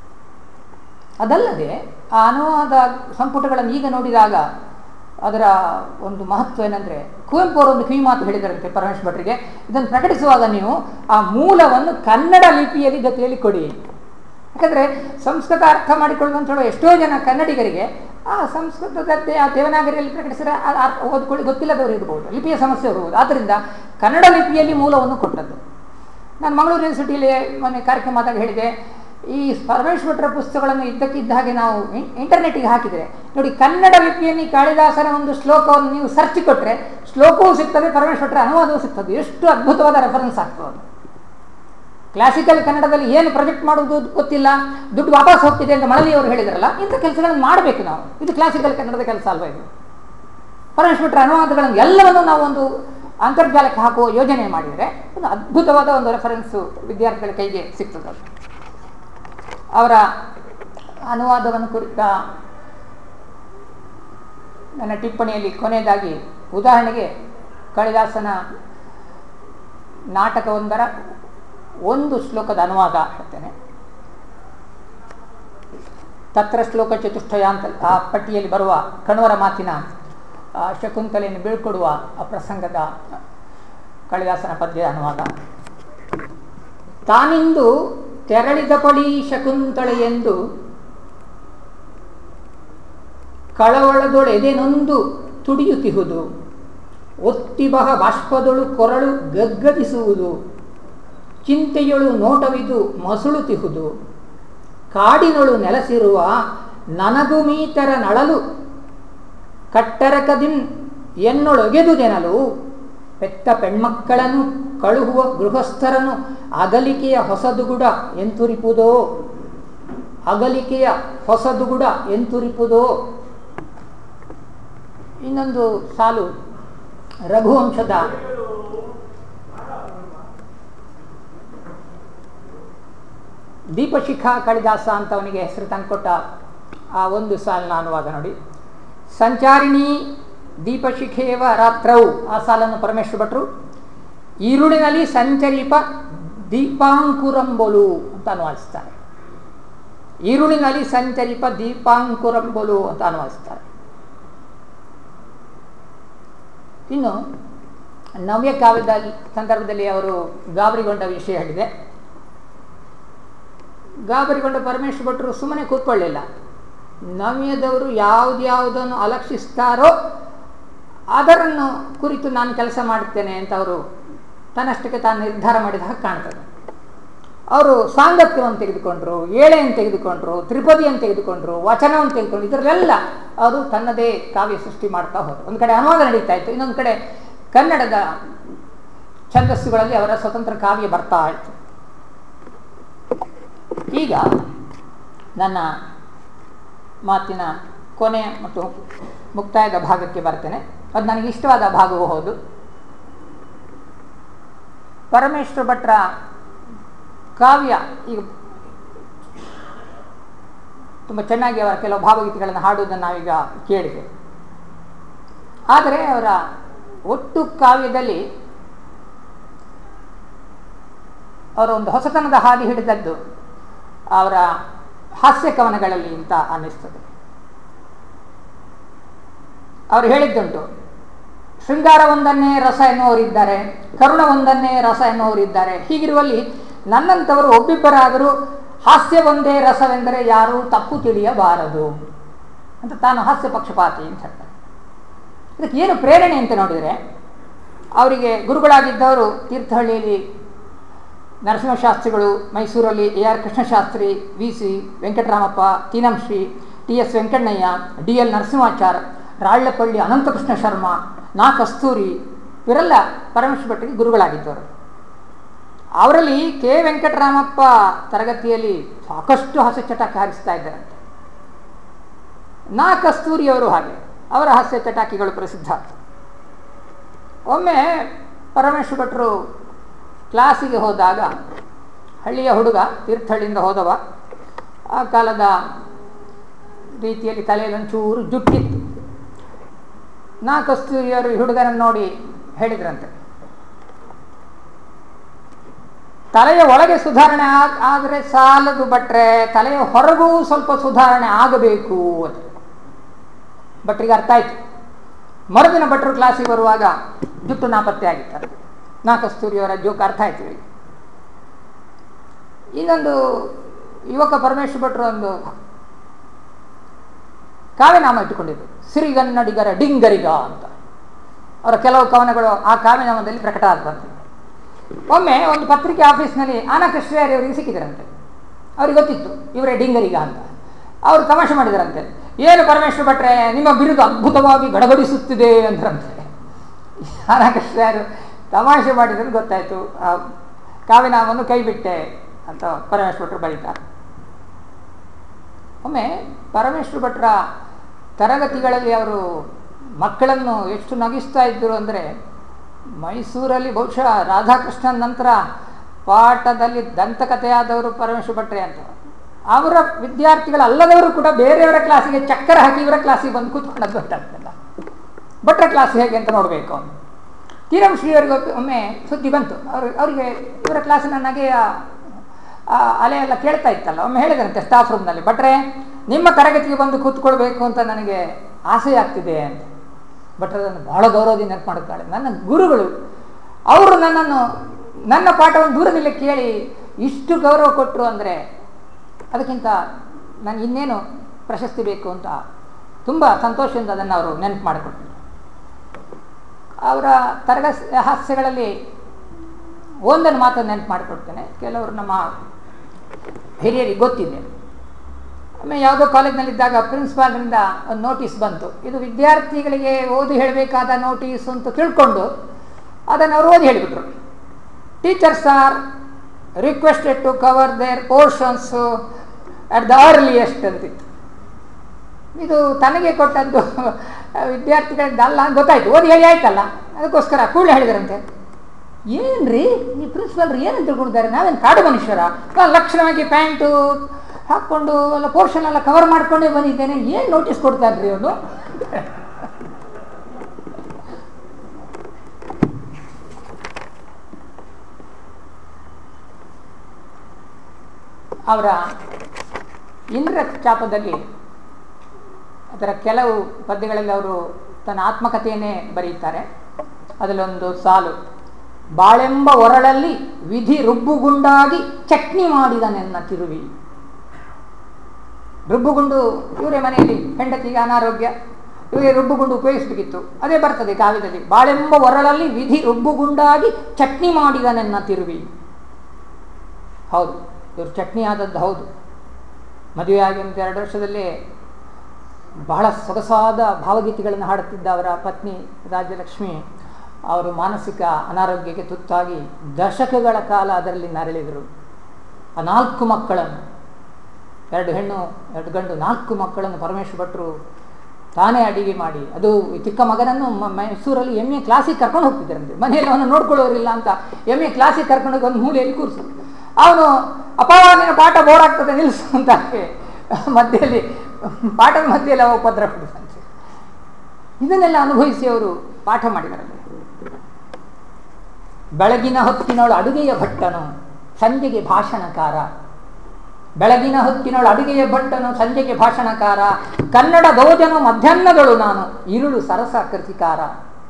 ಅದಲ್ಲದೆ ಆ ಅನುವಾದ ಸಂಪುಟಗಳನ್ನು ಈಗ ನೋಡಿದಾಗ ಅದರ ಒಂದು ಮಹತ್ವ ಏನಂದರೆ ಕುವೆಂಪು ಅವರು ಒಂದು ಕಿವಿ ಮಾತು ಹೇಳಿದರಂತೆ ಪರಮೇಶ್ ಭಟ್ರಿಗೆ ಇದನ್ನು ಪ್ರಕಟಿಸುವಾಗ ನೀವು ಆ ಮೂಲವನ್ನು ಕನ್ನಡ ಲಿಪಿಯಲ್ಲಿ ಜೊತೆಯಲ್ಲಿ ಕೊಡಿ ಯಾಕಂದರೆ ಸಂಸ್ಕೃತ ಅರ್ಥ ಮಾಡಿಕೊಳ್ಳುವ ಅಂತ ಹೇಳೋ ಎಷ್ಟೋ ಜನ ಕನ್ನಡಿಗರಿಗೆ ಆ ಸಂಸ್ಕೃತದದ್ದೇ ಆ ದೇವನಾಗರಿಯಲ್ಲಿ ಪ್ರಕಟಿಸಿದ್ರೆ ಓದ್ಕೊಳ್ಳಿ ಗೊತ್ತಿಲ್ಲದವರು ಇರ್ಬೋದು ಲಿಪಿಯ ಸಮಸ್ಯೆ ಇರ್ಬೋದು ಆದ್ದರಿಂದ ಕನ್ನಡ ಲಿಪಿಯಲ್ಲಿ ಮೂಲವನ್ನು ಕೊಟ್ಟದ್ದು ನಾನು ಮಂಗಳೂರು ಯೂನಿವರ್ಸಿಟಿಯಲ್ಲಿ ಮೊನ್ನೆ ಕಾರ್ಯಕ್ರಮದಾಗ ಹೇಳಿದೆ ಈ ಪರಮೇಶ್ವರ ಪುಸ್ತಕಗಳನ್ನು ಇದ್ದಕ್ಕಿದ್ದ ಹಾಗೆ ನಾವು ಇಂಟರ್ನೆಟ್ಟಿಗೆ ಹಾಕಿದರೆ ನೋಡಿ ಕನ್ನಡ ಲಿಪಿಯಲ್ಲಿ ಕಾಳಿದಾಸನ ಒಂದು ಶ್ಲೋಕವನ್ನು ನೀವು ಸರ್ಚ್ ಕೊಟ್ಟರೆ ಶ್ಲೋಕವೂ ಸಿಗ್ತದೆ ಪರಮೇಶ್ವರ ಅನುವಾದವೂ ಸಿಗ್ತದೆ ಎಷ್ಟು ಅದ್ಭುತವಾದ ರೆಫರೆನ್ಸ್ ಆಗ್ತದೆ ಅದು ಕ್ಲಾಸಿಕಲ್ ಕನ್ನಡದಲ್ಲಿ ಏನು ಪ್ರೊಜೆಕ್ಟ್ ಮಾಡುವುದು ಗೊತ್ತಿಲ್ಲ ದುಡ್ಡು ವಾಪಸ್ ಹೋಗ್ತಿದೆ ಅಂತ ಮಳಲಿಯವರು ಹೇಳಿದ್ರಲ್ಲ ಇಂಥ ಕೆಲಸಗಳನ್ನು ಮಾಡಬೇಕು ನಾವು ಇದು ಕ್ಲಾಸಿಕಲ್ ಕನ್ನಡದ ಕೆಲಸ ಅಲ್ವಾ ಇದು ಪರಮೇಶ್ವರ ಅನುವಾದಗಳನ್ನು ಎಲ್ಲವನ್ನೂ ನಾವು ಒಂದು ಅಂತರ್ಜಾಲಕ್ಕೆ ಹಾಕುವ ಯೋಜನೆ ಮಾಡಿದರೆ ಒಂದು ಅದ್ಭುತವಾದ ಒಂದು ರೆಫರೆನ್ಸು ವಿದ್ಯಾರ್ಥಿಗಳ ಕೈಗೆ ಸಿಗ್ತದೆ ಅವರ ಅನುವಾದವನ್ನು ಕುರಿತ ನನ್ನ ಟಿಪ್ಪಣಿಯಲ್ಲಿ ಕೊನೆಯದಾಗಿ ಉದಾಹರಣೆಗೆ ಕಾಳಿದಾಸನ ನಾಟಕವೊಂದರ ಒಂದು ಶ್ಲೋಕದ ಅನುವಾದ ಹೇಳ್ತೇನೆ ತತ್ರ ಶ್ಲೋಕ ಚತುಷ್ಟಯ ಅಂತ ಆ ಪಟ್ಟಿಯಲ್ಲಿ ಬರುವ ಕಣ್ವರ ಮಾತಿನ ಶಕುಂತಲೆಯನ್ನು ಬೀಳ್ಕೊಡುವ ಆ ಪ್ರಸಂಗದ ಕಾಳಿದಾಸನ ಪದ್ಯದ ಅನುವಾದ ತಾನಿಂದು ತೆರಳಿದ ಪಡಿ ಶಕುಂತಳೆಯೆಂದು ಕಳವಳದೊಳೆದೆನೊಂದು ತುಡಿಯುತ್ತಿಹುದು ಒತ್ತಿಬಹ ಬಾಷ್ಪದೊಳು ಕೊರಳು ಗಗ್ಗದಿಸುವುದು ಚಿಂತೆಯೊಳು ನೋಟವಿದು ಮಸುಳುತಿಹುದು ಕಾಡಿನೊಳು ನೆಲೆಸಿರುವ ನನಗು ಮೀತರ ನಳಲು ಕಟ್ಟರಕದಿನ್ ಎನ್ನೊಳೊಗೆದುದೆನಲು ಪೆತ್ತ ಪೆಣ್ಮಕ್ಕಳನ್ನು ಕಳುಹುವ ಗೃಹಸ್ಥರನು ಅಗಲಿಕೆಯ ಹೊಸದುಗುಡ ಎಂತುರಿಪುದೋ ಅಗಲಿಕೆಯ ಹೊಸದುಗುಡ ಎಂತುರಿಪುದೋ ಇನ್ನೊಂದು ಸಾಲು ರಘುವಂಶದ ದೀಪಶಿಖಾ ಕಾಳಿದಾಸ ಅಂತ ಅವನಿಗೆ ಹೆಸರು ತಂದುಕೊಟ್ಟ ಆ ಒಂದು ಸಾಲಿನ ಅನುವಾದ ನೋಡಿ ಸಂಚಾರಿಣಿ ದೀಪಶಿಖೇವ ರಾತ್ರವು ಆ ಸಾಲನ್ನು ಪರಮೇಶ್ವರ ಭಟ್ರು ಈರುಳಿನಲ್ಲಿ ಸಂಚರಿಪ ದೀಪಾಂಕುರಂಬೊಲು ಅಂತ ಅನುವಾದಿಸ್ತಾರೆ ಈರುಳಿನಲ್ಲಿ ಸಂಚರಿಪ ದೀಪಾಂಕುರಂಬೊಲು ಅಂತ ಅನುವಾದಿಸ್ತಾರೆ ಇನ್ನು ನವ್ಯ ಕಾವ್ಯದ ಸಂದರ್ಭದಲ್ಲಿ ಅವರು ಗಾಬರಿಗೊಂಡ ವಿಷಯ ಹೇಳಿದೆ ಗಾಬರಿಗೊಂಡ ಪರಮೇಶ್ವರ ಭಟ್ರು ಸುಮ್ಮನೆ ಕೂತ್ಕೊಳ್ಳಿಲ್ಲ ನವ್ಯದವರು ಯಾವುದ್ಯಾವುದನ್ನು ಅಲಕ್ಷಿಸ್ತಾರೋ ಅದರನ್ನು ಕುರಿತು ನಾನು ಕೆಲಸ ಮಾಡುತ್ತೇನೆ ಅಂತ ಅವರು ತನ್ನಷ್ಟಕ್ಕೆ ತಾನು ನಿರ್ಧಾರ ಮಾಡಿದ ಹಾಗೆ ಕಾಣ್ತದೆ ಅವರು ಸಾಂಗತ್ಯವನ್ನು ತೆಗೆದುಕೊಂಡ್ರು ಏಳೆಯನ್ನು ತೆಗೆದುಕೊಂಡ್ರು ತ್ರಿಪದಿಯನ್ನು ತೆಗೆದುಕೊಂಡ್ರು ವಚನವನ್ನು ತೆಗೆದುಕೊಂಡ್ರು ಇದರಲ್ಲೆಲ್ಲ ಅವರು ತನ್ನದೇ ಕಾವ್ಯ ಸೃಷ್ಟಿ ಮಾಡ್ತಾ ಹೋದರು ಒಂದು ಕಡೆ ಅನುವಾದ ನಡೀತಾ ಇತ್ತು ಇನ್ನೊಂದು ಕಡೆ ಕನ್ನಡದ ಛಂದಸ್ಸುಗಳಲ್ಲಿ ಅವರ ಸ್ವತಂತ್ರ ಕಾವ್ಯ ಬರ್ತಾ ಇತ್ತು ಈಗ ನನ್ನ ಮಾತಿನ ಕೊನೆ ಮತ್ತು ಮುಕ್ತಾಯದ ಭಾಗಕ್ಕೆ ಬರ್ತೇನೆ ಅದು ನನಗೆ ಇಷ್ಟವಾದ ಭಾಗವೂ ಹೌದು ಪರಮೇಶ್ವರ ಭಟ್ರ ಕಾವ್ಯ ಈಗ ತುಂಬ ಚೆನ್ನಾಗಿ ಅವರ ಕೆಲವು ಭಾವಗೀತೆಗಳನ್ನು ಹಾಡುವುದನ್ನು ನಾವೀಗ ಕೇಳಿದೆ ಆದರೆ ಅವರ ಒಟ್ಟು ಕಾವ್ಯದಲ್ಲಿ ಅವರ ಒಂದು ಹೊಸತನದ ಹಾದಿ ಹಿಡಿದದ್ದು ಅವರ ಹಾಸ್ಯ ಕವನಗಳಲ್ಲಿ ಅಂತ ಅನ್ನಿಸ್ತದೆ ಅವರು ಹೇಳಿದ್ದುಂಟು ಶೃಂಗಾರವೊಂದನ್ನೇ ರಸ ಎನ್ನುವರಿದ್ದಾರೆ ಕರುಣವೊಂದನ್ನೇ ರಸ ಎನ್ನುವರಿದ್ದಾರೆ ಹೀಗಿರುವಲ್ಲಿ ನನ್ನಂಥವರು ಒಬ್ಬಿಬ್ಬರಾದರೂ ಹಾಸ್ಯವೊಂದೇ ರಸವೆಂದರೆ ಯಾರೂ ತಪ್ಪು ತಿಳಿಯಬಾರದು ಅಂತ ತಾನು ಹಾಸ್ಯ ಪಕ್ಷಪಾತಿ ಅಂತ ಹೇಳ್ತಾರೆ ಇದಕ್ಕೆ ಏನು ಪ್ರೇರಣೆ ಅಂತ ನೋಡಿದರೆ ಅವರಿಗೆ ಗುರುಗಳಾಗಿದ್ದವರು ತೀರ್ಥಹಳ್ಳಿಯಲ್ಲಿ ನರಸಿಂಹಶಾಸ್ತ್ರಿಗಳು ಮೈಸೂರಲ್ಲಿ A R Krishnashastri V C Venkataramappa Teenamshri T S Venkannayya D L Narasimhachar Rallapalli Anantakrishna Sharma Na Kasturi ಇವರೆಲ್ಲ ಪರಮೇಶ್ವರ ಭಟ್ಟಿಗೆ ಗುರುಗಳಾಗಿದ್ದವರು ಅವರಲ್ಲಿ ಕೆ ವೆಂಕಟರಾಮಪ್ಪ ತರಗತಿಯಲ್ಲಿ ಸಾಕಷ್ಟು ಹಾಸ್ಯ ಚಟಾಕಿ ಹಾರಿಸ್ತಾ ಇದ್ದಾರಂತೆ ನಾ ಕಸ್ತೂರಿಯವರು ಹಾಗೆ ಅವರ ಹಾಸ್ಯ ಚಟಾಕಿಗಳು ಪ್ರಸಿದ್ಧ ಒಮ್ಮೆ ಪರಮೇಶ್ವರ ಭಟ್ರು ಕ್ಲಾಸಿಗೆ ಹೋದಾಗ ಹಳ್ಳಿಯ ಹುಡುಗ ತೀರ್ಥಹಳ್ಳಿಯಿಂದ ಹೋದವ ಆ ಕಾಲದ ರೀತಿಯಲ್ಲಿ ತಲೆಯಲ್ಲಿ ಒಂಚೂರು ಜುಟ್ಟಿತ್ತು ನಾ ಕಸ್ತೂರಿಯವರು ಈ ಹುಡುಗನನ್ನು ನೋಡಿ ಹೇಳಿದ್ರಂತೆ ತಲೆಯ ಒಳಗೆ ಸುಧಾರಣೆ ಆಗ ಆದರೆ ಸಾಲದು ಬಟ್ರೆ ತಲೆಯ ಹೊರಗೂ ಸ್ವಲ್ಪ ಸುಧಾರಣೆ ಆಗಬೇಕು ಅಂತ ಭಟ್ರಿಗೆ ಅರ್ಥ ಆಯ್ತು ಮರುದಿನ ಭಟ್ರು ಕ್ಲಾಸಿಗೆ ಬರುವಾಗ ಜುಟ್ಟು ನಾಪತ್ತೆ ಆಗಿತ್ತಾರೆ ನಾ ಕಸ್ತೂರಿಯವರ ಜೋಕ್ ಅರ್ಥ ಆಯ್ತು ಇವರಿಗೆ ಇನ್ನೊಂದು ಯುವಕ ಪರಮೇಶ್ವರ ಭಟ್ರು ಒಂದು ಕಾವ್ಯನಾಮ ಇಟ್ಟುಕೊಂಡಿದ್ರು ಸಿರಿಗನ್ನಡಿಗರ ಡಿಂಗರಿಗ ಅಂತ ಅವರ ಕೆಲವು ಕವನಗಳು ಆ ಕಾವ್ಯನಾಮದಲ್ಲಿ ಪ್ರಕಟ ಆಗ್ತಂತೆ ಒಮ್ಮೆ ಒಂದು ಪತ್ರಿಕೆ ಆಫೀಸ್ನಲ್ಲಿ ಆನಾ ಕೃಷ್ಣಯ್ಯ ಅವರಿಗೆ ಸಿಕ್ಕಿದ್ರಂತೆ ಅವ್ರಿಗೆ ಗೊತ್ತಿತ್ತು ಇವರೇ ಡಿಂಗರಿಗ ಅಂತ ಅವರು ತಮಾಷೆ ಮಾಡಿದರಂತೆ ಏನು ಪರಮೇಶ್ವರ ಭಟ್ರೆ ನಿಮ್ಮ ಬಿರುದು ಅದ್ಭುತವಾಗಿ ಗಡಗಡಿಸುತ್ತಿದೆ ಅಂದ್ರಂತೆ ಆನಾ ಕೃಷ್ಣಯ್ಯರು ತಮಾಷೆ ಮಾಡಿದ್ರೆ ಗೊತ್ತಾಯಿತು ಕಾವ್ಯನಾಮವನ್ನು ಕೈ ಬಿಟ್ಟೆ ಅಂತ ಪರಮೇಶ್ವರ ಭಟ್ರು ಬರೀತಾರೆ ಒಮ್ಮೆ ಪರಮೇಶ್ವರ ಭಟ್ರ ತರಗತಿಗಳಲ್ಲಿ ಅವರು ಮಕ್ಕಳನ್ನು ಎಷ್ಟು ನಗಿಸ್ತಾ ಇದ್ದರು ಅಂದರೆ ಮೈಸೂರಲ್ಲಿ ಬಹುಶಃ ರಾಧಾಕೃಷ್ಣನ್ ನಂತರ ಪಾಠದಲ್ಲಿ ದಂತಕಥೆಯಾದವರು ಪರಮೇಶ್ವರ ಭಟ್ರೆ ಅಂತ ಅವರ ವಿದ್ಯಾರ್ಥಿಗಳಲ್ಲದವರು ಕೂಡ ಬೇರೆಯವರ ಕ್ಲಾಸಿಗೆ ಚಕ್ಕರ ಹಾಕಿ ಇವರ ಕ್ಲಾಸಿಗೆ ಬಂದು ಕೂತ್ಕೊಂಡದ್ದು ಗೊತ್ತಾಗ್ತಲ್ಲ ಭಟ್ರ ಕ್ಲಾಸ್ ಹೇಗೆ ಅಂತ ನೋಡಬೇಕು ಅವನು ತೀರಂ ಶ್ರೀಯವರಿಗೆ ಒಮ್ಮೆ ಸುದ್ದಿ ಬಂತು ಅವರು ಅವರಿಗೆ ಇವರ ಕ್ಲಾಸಿನ ನಗೆಯ ಅಲೆ ಎಲ್ಲ ಕೇಳ್ತಾ ಇತ್ತಲ್ಲ ಒಮ್ಮೆ ಹೇಳಿದ್ರಂತೆ ಸ್ಟಾಫ್ ರೂಮ್ನಲ್ಲಿ ಭಟ್ರೆ ನಿಮ್ಮ ತರಗತಿಗೆ ಬಂದು ಕೂತ್ಕೊಳ್ಬೇಕು ಅಂತ ನನಗೆ ಆಸೆ ಆಗ್ತಿದೆ ಅಂತ ಭಟ್ರದನ್ನು ಬಹಳ ಗೌರವದಿಂದ ನೆನಪು ಮಾಡುತ್ತಾಳೆ ನನ್ನ ಗುರುಗಳು ಅವರು ನನ್ನನ್ನು ನನ್ನ ಪಾಠವನ್ನು ದೂರದಲ್ಲಿ ಕೇಳಿ ಇಷ್ಟು ಗೌರವ ಕೊಟ್ಟರು ಅಂದರೆ ಅದಕ್ಕಿಂತ ನಾನು ಇನ್ನೇನು ಪ್ರಶಸ್ತಿ ಬೇಕು ಅಂತ ತುಂಬ ಸಂತೋಷದಿಂದ ಅದನ್ನು ಅವರು ನೆನಪು ಮಾಡಿಕೊಟ್ರು ಅವರ ತರಗ ಹಾಸ್ಯಗಳಲ್ಲಿ ಒಂದನ್ನು ಮಾತನ್ನು ನೆನಪು ಮಾಡಿಕೊಡ್ತೇನೆ ಕೆಲವರು ನಮ್ಮ ಹಿರಿಯರಿಗೆ ಗೊತ್ತಿದೆ ಆಮೇಲೆ ಯಾವುದೋ ಕಾಲೇಜ್ನಲ್ಲಿದ್ದಾಗ ಪ್ರಿನ್ಸಿಪಾಲ್ರಿಂದ ಒಂದು ನೋಟಿಸ್ ಬಂತು ಇದು ವಿದ್ಯಾರ್ಥಿಗಳಿಗೆ ಓದಿ ಹೇಳಬೇಕಾದ ನೋಟಿಸ್ ಅಂತ ತಿಳ್ಕೊಂಡು ಅದನ್ನು ಅವರು ಓದಿ ಹೇಳಿಬಿಟ್ರು teachers are requested to cover their portions at the earliest ಅಂತಿತ್ತು ಇದು ತನಗೆ ಕೊಟ್ಟದ್ದು ವಿದ್ಯಾರ್ಥಿಗಳಿಂದ ಅಲ್ಲ ಅಂತ ಗೊತ್ತಾಯ್ತು ಓದಿ ಹೇಳಿ ಆಯ್ತಲ್ಲ ಅದಕ್ಕೋಸ್ಕರ ಕೂಡಲೇ ಹೇಳಿದ್ರಂತೆ ಏನ್ರಿ ಈ ಪ್ರಿನ್ಸಿಪಲ್ರು ಏನಂತ ತಿಳ್ಕೊಂಡಿದ್ದಾರೆ ನಾವೇನು ಕಾಡು ಮನುಷ್ಯರ ಲಕ್ಷಣವಾಗಿ ಪ್ಯಾಂಟು ಹಾಕ್ಕೊಂಡು ಎಲ್ಲ ಪೋರ್ಷನ್ ಎಲ್ಲ ಕವರ್ ಮಾಡ್ಕೊಂಡೇ ಬಂದಿದ್ದೇನೆ ಏನು ನೋಟಿಸ್ ಕೊಡ್ತಾನ್ರಿ ಅವನು ಅವರ ಇಂದ್ರ ಚಾಪದಲ್ಲಿ ಅದರ ಕೆಲವು ಪದ್ಯಗಳಲ್ಲಿ ಅವರು ತನ್ನ ಆತ್ಮಕಥೆಯನ್ನೇ ಬರೆಯುತ್ತಾರೆ ಅದರಲ್ಲೊಂದು ಸಾಲು ಬಾಳೆಂಬ ಒರಳಲ್ಲಿ ವಿಧಿ ರುಬ್ಬುಗುಂಡಾಗಿ ಚಟ್ನಿ ಮಾಡಿದನೆನ್ನ ತಿರುವಿ ರುಬ್ಬುಗುಂಡು ಇವರೇ ಮನೆಯಲ್ಲಿ ಹೆಂಡತಿಗೆ ಅನಾರೋಗ್ಯ ಇವರಿಗೆ ರುಬ್ಬುಗುಂಡು ಉಪಯೋಗಿಸಬೇಕಿತ್ತು ಅದೇ ಬರ್ತದೆ ಕಾವ್ಯದಲ್ಲಿ ಬಾಳೆಂಬ ಒರಳಲ್ಲಿ ವಿಧಿ ರುಬ್ಬುಗುಂಡಾಗಿ ಚಟ್ನಿ ಮಾಡಿದನೆನ್ನ ತಿರುವಿ ಹೌದು ಇವರು ಚಟ್ನಿ ಆದದ್ದು ಹೌದು ಮದುವೆ ಆಗಿ ಒಂದು ಎರಡು ವರ್ಷದಲ್ಲೇ ಬಹಳ ಸೊಗಸಾದ ಭಾವಗೀತೆಗಳನ್ನು ಹಾಡುತ್ತಿದ್ದ ಅವರ ಪತ್ನಿ ರಾಜ್ಯಲಕ್ಷ್ಮಿ ಅವರು ಮಾನಸಿಕ ಅನಾರೋಗ್ಯಕ್ಕೆ ತುತ್ತಾಗಿ ದಶಕಗಳ ಕಾಲ ಅದರಲ್ಲಿ ನರಳಿದರು ಆ ನಾಲ್ಕು ಮಕ್ಕಳನ್ನು ಎರಡು ಹೆಣ್ಣು ಎರಡು ಗಂಡು ನಾಲ್ಕು ಮಕ್ಕಳನ್ನು ಪರಮೇಶ್ವರ ಭಟ್ರು ತಾನೇ ಅಡಿಗೆ ಮಾಡಿ ಅದು ಈ ಚಿಕ್ಕ ಮಗನನ್ನು ಮ- ಮೈಸೂರಲ್ಲಿ ಎಮ್ ಎ ಕ್ಲಾಸಿಗೆ ಕರ್ಕೊಂಡು ಹೋಗ್ತಿದ್ದಾರಂತೆ ಮನೆಯಲ್ಲಿ ಅವನು ನೋಡ್ಕೊಳ್ಳೋರಿಲ್ಲ ಅಂತ ಎಮ್ ಎ ಕ್ಲಾಸಿಗೆ ಕರ್ಕೊಂಡು ಹೋಗಿ ಒಂದು ಮೂಲೆಯಲ್ಲಿ ಕೂರಿಸು ಅವನು ಅಪ್ಪ ನಿನ್ನ ಪಾಠ ಬೋರ್ ಆಗ್ತದೆ ನಿಲ್ಲಿಸು ಅಂತ ಹಾಕಿ ಮಧ್ಯೆಯಲ್ಲಿ ಪಾಠದ ಮಧ್ಯೆಯಲ್ಲಿ ಅವ ಉಪದ್ರ ಕೊಡಿಸಂತೆ ಇದನ್ನೆಲ್ಲ ಅನುಭವಿಸಿ ಅವರು ಪಾಠ ಮಾಡಿದಾರಲ್ಲ ಬೆಳಗಿನ ಹೊತ್ತಿನೊಳು ಅಡುಗೆಯ ಭಟ್ಟನು ಸಂಜೆಗೆ ಭಾಷಣಕಾರ ಬೆಳಗಿನ ಹೊತ್ತಿನೊಳು ಅಡುಗೆಯ ಭಟ್ಟನು ಸಂಜೆಗೆ ಭಾಷಣಕಾರ ಕನ್ನಡ ಭೋಜನ ಮಧ್ಯಾಹ್ನದಳು ನಾನು ಇರುಳು ಸರಸ ಕೃತಿಕಾರ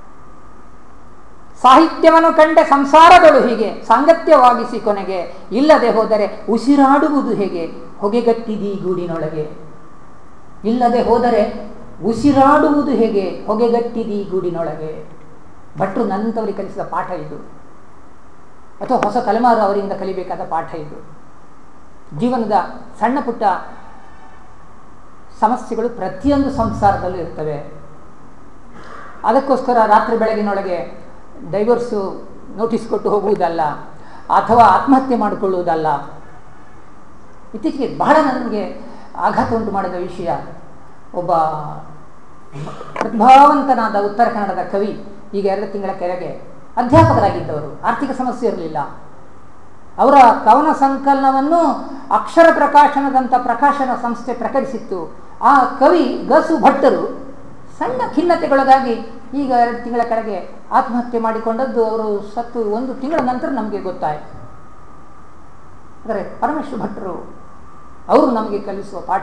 ಸಾಹಿತ್ಯವನ್ನು ಕಂಡೆ ಸಂಸಾರದಳು ಹೀಗೆ ಸಾಂಗತ್ಯವಾಗಿಸಿ ಕೊನೆಗೆ ಇಲ್ಲದೆ ಹೋದರೆ ಉಸಿರಾಡುವುದು ಹೇಗೆ ಹೊಗೆಗಟ್ಟಿದಿ ಗೂಡಿನೊಳಗೆ ಇಲ್ಲದೆ ಹೋದರೆ ಉಸಿರಾಡುವುದು ಹೇಗೆ ಹೊಗೆಗಟ್ಟಿದಿ ಗೂಡಿನೊಳಗೆ ಭಟ್ರು ನಂತವರಿಗೆ ಕಲಿಸಿದ ಪಾಠ ಇದು ಅಥವಾ ಹೊಸ ತಲೆಮಾರು ಅವರಿಂದ ಕಲಿಬೇಕಾದ ಪಾಠ ಇದು ಜೀವನದ ಸಣ್ಣ ಪುಟ್ಟ ಸಮಸ್ಯೆಗಳು ಪ್ರತಿಯೊಂದು ಸಂಸಾರದಲ್ಲೂ ಇರ್ತವೆ ಅದಕ್ಕೋಸ್ಕರ ರಾತ್ರಿ ಬೆಳಗಿನೊಳಗೆ ಡೈವರ್ಸು ನೋಟಿಸ್ ಕೊಟ್ಟು ಹೋಗುವುದಲ್ಲ ಅಥವಾ ಆತ್ಮಹತ್ಯೆ ಮಾಡಿಕೊಳ್ಳುವುದಲ್ಲ ಇತ್ತೀಚೆಗೆ ಬಹಳ ನನಗೆ ಆಘಾತ ಉಂಟು ಮಾಡಿದ ವಿಷಯ ಒಬ್ಬ ಪ್ರತಿಭಾವಂತನಾದ ಉತ್ತರ ಕನ್ನಡದ ಕವಿ ಈಗ ಎರಡು ತಿಂಗಳ ಕೆಳಗೆ ಅಧ್ಯಾಪಕರಾಗಿದ್ದವರು ಆರ್ಥಿಕ ಸಮಸ್ಯೆ ಇರಲಿಲ್ಲ ಅವರ ಕವನ ಸಂಕಲನವನ್ನು ಅಕ್ಷರ ಪ್ರಕಾಶನದಂಥ ಪ್ರಕಾಶನ ಸಂಸ್ಥೆ ಪ್ರಕಟಿಸಿತ್ತು ಆ ಕವಿ ಗಸು ಭಟ್ಟರು ಸಣ್ಣ ಖಿನ್ನತೆಗೊಳಗಾಗಿ ಈಗ ಎರಡು ತಿಂಗಳ ಕೆಳಗೆ ಆತ್ಮಹತ್ಯೆ ಮಾಡಿಕೊಂಡದ್ದು ಅವರು ಸತ್ತು ಒಂದು ತಿಂಗಳ ನಂತರ ನಮಗೆ ಗೊತ್ತಾಯಿತು ಆದರೆ ಪರಮೇಶ್ವರ ಭಟ್ರು ಅವರು ನಮಗೆ ಕಲಿಸುವ ಪಾಠ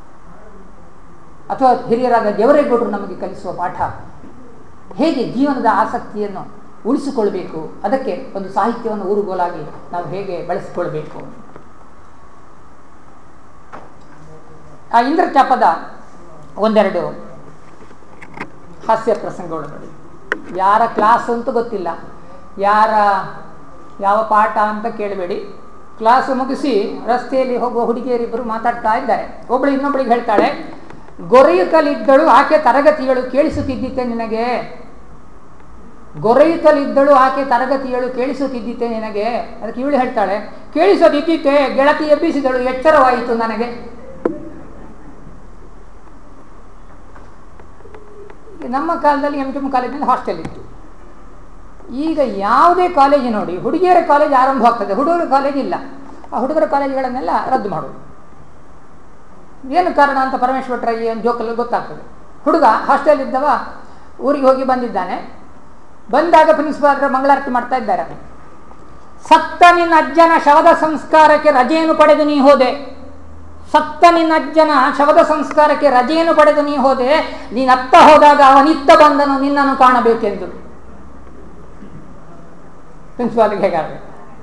ಅಥವಾ ಹಿರಿಯರಾದ ದೇವರೇಗೌಡರು ನಮಗೆ ಕಲಿಸುವ ಪಾಠ ಹೇಗೆ ಜೀವನದ ಆಸಕ್ತಿಯನ್ನು ಉಳಿಸಿಕೊಳ್ಬೇಕು ಅದಕ್ಕೆ ಒಂದು ಸಾಹಿತ್ಯವನ್ನು ಊರುಗೋಲಾಗಿ ನಾವು ಹೇಗೆ ಬಳಸಿಕೊಳ್ಬೇಕು ಆ ಇಂದ್ರಚಾಪದ ಒಂದೆರಡು ಹಾಸ್ಯ ಪ್ರಸಂಗಗಳು ನೋಡಿ ಯಾರ ಕ್ಲಾಸ್ ಅಂತೂ ಗೊತ್ತಿಲ್ಲ ಯಾರ ಯಾವ ಪಾಠ ಅಂತ ಕೇಳಬೇಡಿ ಕ್ಲಾಸ್ ಮುಗಿಸಿ ರಸ್ತೆಯಲ್ಲಿ ಹೋಗುವ ಹುಡುಗಿಯರಿಬ್ಬರು ಮಾತಾಡ್ತಾ ಇದ್ದಾರೆ ಒಬ್ಬಳು ಇನ್ನೊಬ್ಬಳಿಗೆ ಹೇಳ್ತಾಳೆ ಗೊರೆಯುತ್ತಲಿದ್ದಳು ಆಕೆ ತರಗತಿಗಳು ಕೇಳಿಸುತ್ತಿದ್ದಿತ್ತೆ ನಿನಗೆ ಗೊರೆಯುತ್ತಲಿದ್ದಳು ಆಕೆ ತರಗತಿಗಳು ಕೇಳಿಸುತ್ತಿದ್ದಿತ್ತೆ ನಿನಗೆ ಅದಕ್ಕೆ ಇವಳು ಹೇಳ್ತಾಳೆ ಕೇಳಿಸೋದಿದ್ದಿತ್ತೆ ಗೆಳತಿ ಎಬ್ಬಿಸಿದಳು ಎಚ್ಚರವಾಯಿತು ನನಗೆ ನಮ್ಮ ಕಾಲದಲ್ಲಿ ಎಂ ಎಂ ಕಾಲೇಜಿನಲ್ಲಿ ಹಾಸ್ಟೆಲ್ ಇತ್ತು ಈಗ ಯಾವುದೇ ಕಾಲೇಜು ನೋಡಿ ಹುಡುಗಿಯರ ಕಾಲೇಜ್ ಆರಂಭ ಆಗ್ತದೆ ಹುಡುಗರ ಕಾಲೇಜ್ ಇಲ್ಲ ಆ ಹುಡುಗರ ಕಾಲೇಜುಗಳನ್ನೆಲ್ಲ ರದ್ದು ಮಾಡೋದು ಏನು ಕಾರಣ ಅಂತ ಪರಮೇಶ್ವರ ಈ ಒಂದು ಜೋಕಲ್ಲಿ ಗೊತ್ತಾಗ್ತದೆ ಹುಡುಗ ಹಾಸ್ಟೆಲ್ ಇದ್ದವ ಊರಿಗೆ ಹೋಗಿ ಬಂದಿದ್ದಾನೆ ಬಂದಾಗ ಪ್ರಿನ್ಸಿಪಾಲ್ರು ಮಂಗಳಾರತಿ ಮಾಡ್ತಾ ಇದ್ದಾರೆ ಸತ್ತ ನಿನ್ನ ಅಜ್ಜನ ಶವದ ಸಂಸ್ಕಾರಕ್ಕೆ ರಜೆಯನ್ನು ಪಡೆದು ನೀ ಹೋದೆ ಸತ್ತ ನಿನ್ನ ಅಜ್ಜನ ಶವದ ಸಂಸ್ಕಾರಕ್ಕೆ ರಜೆಯನ್ನು ಪಡೆದು ನೀ ಹೋದೆ ನೀನತ್ತ ಹೋದಾಗ ಅವನಿತ್ತ ಬಂದನು ನಿನ್ನನ್ನು ಕಾಣಬೇಕೆಂದು ಪ್ರಿನ್ಸಿಪಾಲ್ಗೆ ಹೇಗಾಗಬೇಕು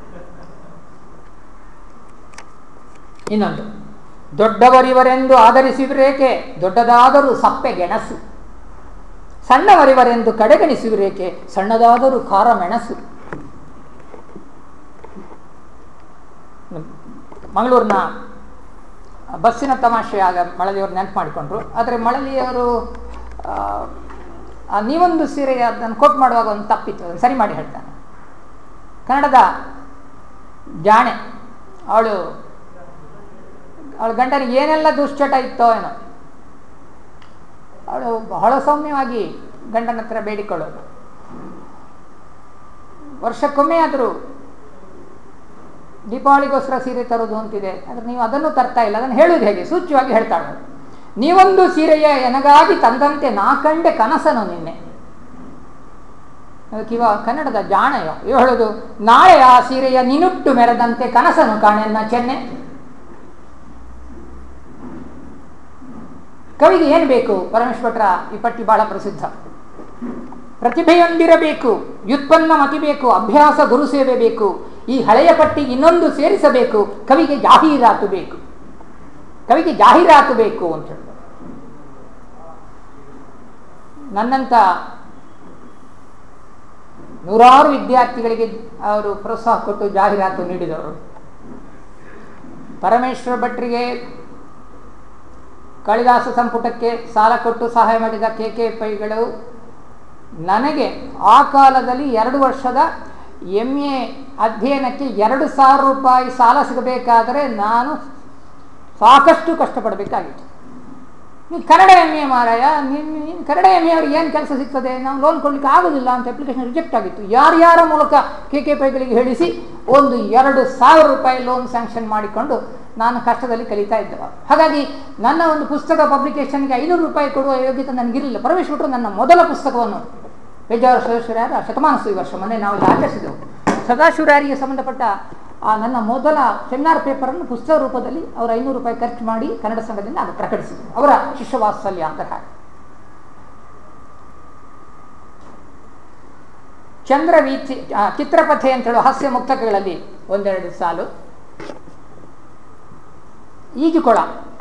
ಇನ್ನೊಂದು ದೊಡ್ಡವರಿವರೆಂದು ಆಧರಿಸಿದರೇಕೆ ದೊಡ್ಡದಾದರೂ ಸಪ್ಪೆ ಗೆಣಸು ಸಣ್ಣವರಿವರೆಂದು ಕಡೆಗಣಿಸುವಿರೇಕೆ ಸಣ್ಣದಾದರೂ ಖಾರ ಮೆಣಸು ಮಂಗಳೂರಿನ ಬಸ್ಸಿನ ತಮಾಷೆ ಆಗ ಮಳಲಿಯವರು ನೆನಪು ಮಾಡಿಕೊಂಡ್ರು ಆದರೆ ಮಳಲಿಯವರು ಆ ನೀವೊಂದು ಸೀರೆ ಅದನ್ನು ಕೋಟ್ ಮಾಡುವಾಗ ಒಂದು ತಪ್ಪಿತ್ತು ಅದನ್ನು ಸರಿ ಮಾಡಿ ಹೇಳ್ತಾನೆ ಕನ್ನಡದ ಜಾಣೆ ಅವಳು ಅವಳ ಗಂಡನಿಗೆ ಏನೆಲ್ಲ ದುಶ್ಚಟ ಇತ್ತೋ ಏನೋ ಅವಳು ಬಹಳ ಸೌಮ್ಯವಾಗಿ ಗಂಡನ ಹತ್ರ ಬೇಡಿಕೊಳ್ಳೋದು ವರ್ಷಕ್ಕೊಮ್ಮೆ ಆದರೂ ದೀಪಾವಳಿಗೋಸ್ಕರ ಸೀರೆ ತರೋದು ಅಂತಿದೆ ಆದರೆ ನೀವು ಅದನ್ನು ತರ್ತಾ ಇಲ್ಲ ಅದನ್ನು ಹೇಳೋದು ಹೇಗೆ ಸೂಚ್ಯವಾಗಿ ಹೇಳ್ತಾಳೆ ನೀವೊಂದು ಸೀರೆಯ ಎನಗಾಗಿ ತಂದಂತೆ ನಾ ಕಂಡೆ ಕನಸನು ನಿನ್ನೆ ಅದಕ್ಕಿವ ಕನ್ನಡದ ಜಾಣೆಯೋ ಇವ ಹೇಳೋದು ನಾಳೆ ಆ ಸೀರೆಯ ನಿನುಟ್ಟು ಮೆರೆದಂತೆ ಕನಸನು ಕಾಣೆನ್ನ ಚೆನ್ನೆ ಕವಿಗೆ ಏನು ಬೇಕು ಪರಮೇಶ್ವರ ಈ ಪಟ್ಟಿ ಬಹಳ ಪ್ರಸಿದ್ಧ ಪ್ರತಿಭೆಯೊಂದಿರಬೇಕು ವ್ಯುತ್ಪನ್ನ ಮತಿ ಬೇಕು ಅಭ್ಯಾಸ ಗುರು ಸೇವೆ ಬೇಕು ಈ ಹಳೆಯ ಪಟ್ಟಿಗೆ ಇನ್ನೊಂದು ಸೇರಿಸಬೇಕು ಕವಿಗೆ ಜಾಹೀರಾತು ಬೇಕು ಕವಿಗೆ ಜಾಹೀರಾತು ಬೇಕು ಅಂತ ಹೇಳಿದ್ರು ನನ್ನಂತ ನೂರಾರು ವಿದ್ಯಾರ್ಥಿಗಳಿಗೆ ಅವರು ಪ್ರೋತ್ಸಾಹ ಕೊಟ್ಟು ಜಾಹೀರಾತು ನೀಡಿದವರು ಪರಮೇಶ್ವರ ಭಟ್ರಿಗೆ ಕಾಳಿದಾಸ ಸಂಪುಟಕ್ಕೆ ಸಾಲ ಕೊಟ್ಟು ಸಹಾಯ ಮಾಡಿದ ಕೆ ಕೆ ಪೈಗಳು ನನಗೆ ಆ ಕಾಲದಲ್ಲಿ ಎರಡು ವರ್ಷದ ಎಮ್ ಎ ಅಧ್ಯಯನಕ್ಕೆ ಎರಡು ಸಾವಿರ ರೂಪಾಯಿ ಸಾಲ ಸಿಗಬೇಕಾದರೆ ನಾನು ಸಾಕಷ್ಟು ಕಷ್ಟಪಡಬೇಕಾಗಿತ್ತು ನೀನು ಕನ್ನಡ ಎಮ್ ಎ ಮಾರಾಯ ನೀನು ನೀನು ಕನ್ನಡ ಎಮ್ ಎ ಅವ್ರಿಗೆ ಏನು ಕೆಲಸ ಸಿಗ್ತದೆ ನಾವು ಲೋನ್ ಕೊಡಲಿಕ್ಕೆ ಆಗೋದಿಲ್ಲ ಅಂತ ಅಪ್ಲಿಕೇಶನ್ ರಿಜೆಕ್ಟ್ ಆಗಿತ್ತು ಯಾರ್ಯಾರ ಮೂಲಕ ಕೆ ಕೆ ಪೈಗಳಿಗೆ ಹೇಳಿಸಿ ಒಂದು ಎರಡು ಸಾವಿರ ರೂಪಾಯಿ ಲೋನ್ ಸ್ಯಾಂಕ್ಷನ್ ಮಾಡಿಕೊಂಡು ನಾನು ಕಷ್ಟದಲ್ಲಿ ಕಲಿತಾ ಇದ್ದವ ಹಾಗಾಗಿ ನನ್ನ ಒಂದು ಪುಸ್ತಕ ಪಬ್ಲಿಕೇಶನ್ಗೆ ಐನೂರು ರೂಪಾಯಿ ಕೊಡುವ ಯೋಗ್ಯತೆ ನನಗಿರಲಿಲ್ಲ ಪರಮೇಶ್ವರರು ನನ್ನ ಮೊದಲ ಪುಸ್ತಕವನ್ನು ಬೇಜಾರು ಸದಸ್ಯರಾರ ಶತಮಾನೋತ್ಸವ ವರ್ಷ ಮೊನ್ನೆ ನಾವು ಇಲ್ಲಿ ಆಚರಿಸಿದೆವು ಸದಾಶಿವರಾರಿಗೆ ಸಂಬಂಧಪಟ್ಟ ಆ ನನ್ನ ಮೊದಲ ಸೆಮಿನಾರ್ ಪೇಪರನ್ನು ಪುಸ್ತಕ ರೂಪದಲ್ಲಿ ಅವರು ಐನೂರು ರೂಪಾಯಿ ಖರ್ಚು ಮಾಡಿ ಕನ್ನಡ ಸಂಘದಿಂದ ಅದು ಪ್ರಕಟಿಸಿದರು ಅವರ ಶಿಷ್ಯವಾತ್ಸಲ್ಯ ಅಂತ ಹಾಗೆ ಚಂದ್ರವೀಥಿ ಆ, ಚಿತ್ರಪಥೆ ಅಂತ ಹೇಳುವ ಹಾಸ್ಯ ಮುಕ್ತಕಗಳಲ್ಲಿ ಒಂದೆರಡು ಸಾಲು ಈಜುಕೊಳ